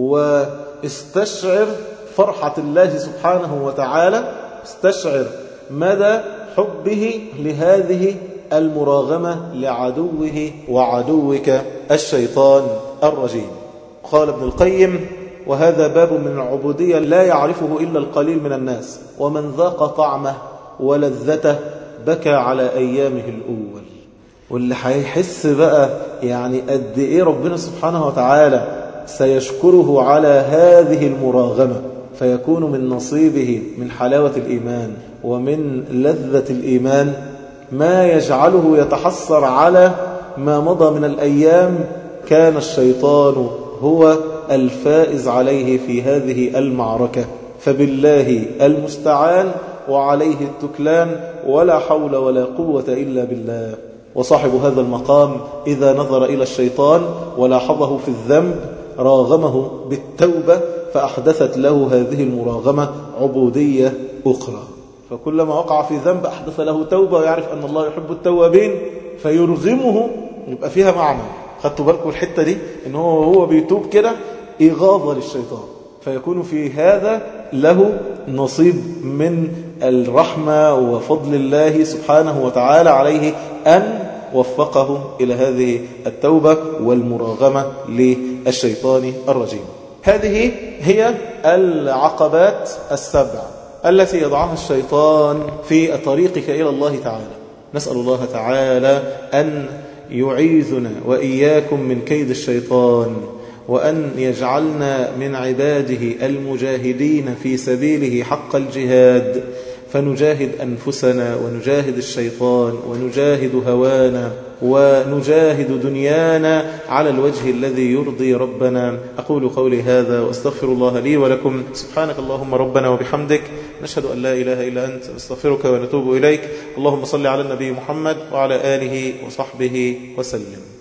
واستشعر فرحة الله سبحانه وتعالى استشعر مدى حبه لهذه المراغمة لعدوه وعدوك الشيطان الرجيم قال ابن القيم وهذا باب من العبودية لا يعرفه إلا القليل من الناس ومن ذاق طعمه ولذته بكى على أيامه الأول واللي هيحس بقى يعني قد إيه ربنا سبحانه وتعالى سيشكره على هذه المراغمة فيكون من نصيبه من حلاوة الإيمان ومن لذة الإيمان ما يجعله يتحسر على ما مضى من الأيام كان الشيطان هو الفائز عليه في هذه المعركة فبالله المستعان وعليه التكلان ولا حول ولا قوة إلا بالله وصاحب هذا المقام إذا نظر إلى الشيطان ولاحظه في الذنب راغمه بالتوبة فأحدثت له هذه المراغمة عبودية أخرى فكلما وقع في ذنب أحدث له توبة ويعرف أن الله يحب التوابين فيرغمه يبقى فيها معنى خدتوا بالكم الحتة دي ان هو هو بيتوب كده إغاظة للشيطان فيكون في هذا له نصيب من الرحمة وفضل الله سبحانه وتعالى عليه أن وفقه إلى هذه التوبة والمراغمة للشيطان الرجيم هذه هي العقبات السبع التي يضعها الشيطان في طريقك إلى الله تعالى نسأل الله تعالى أن يعيذنا وإياكم من كيد الشيطان وأن يجعلنا من عباده المجاهدين في سبيله حق الجهاد فنجاهد أنفسنا ونجاهد الشيطان ونجاهد هوانا ونجاهد دنيانا على الوجه الذي يرضي ربنا أقول قولي هذا وأستغفر الله لي ولكم سبحانك اللهم ربنا وبحمدك نشهد أن لا إله إلا أنت نستغفرك ونتوب إليك اللهم صل على النبي محمد وعلى آله وصحبه وسلم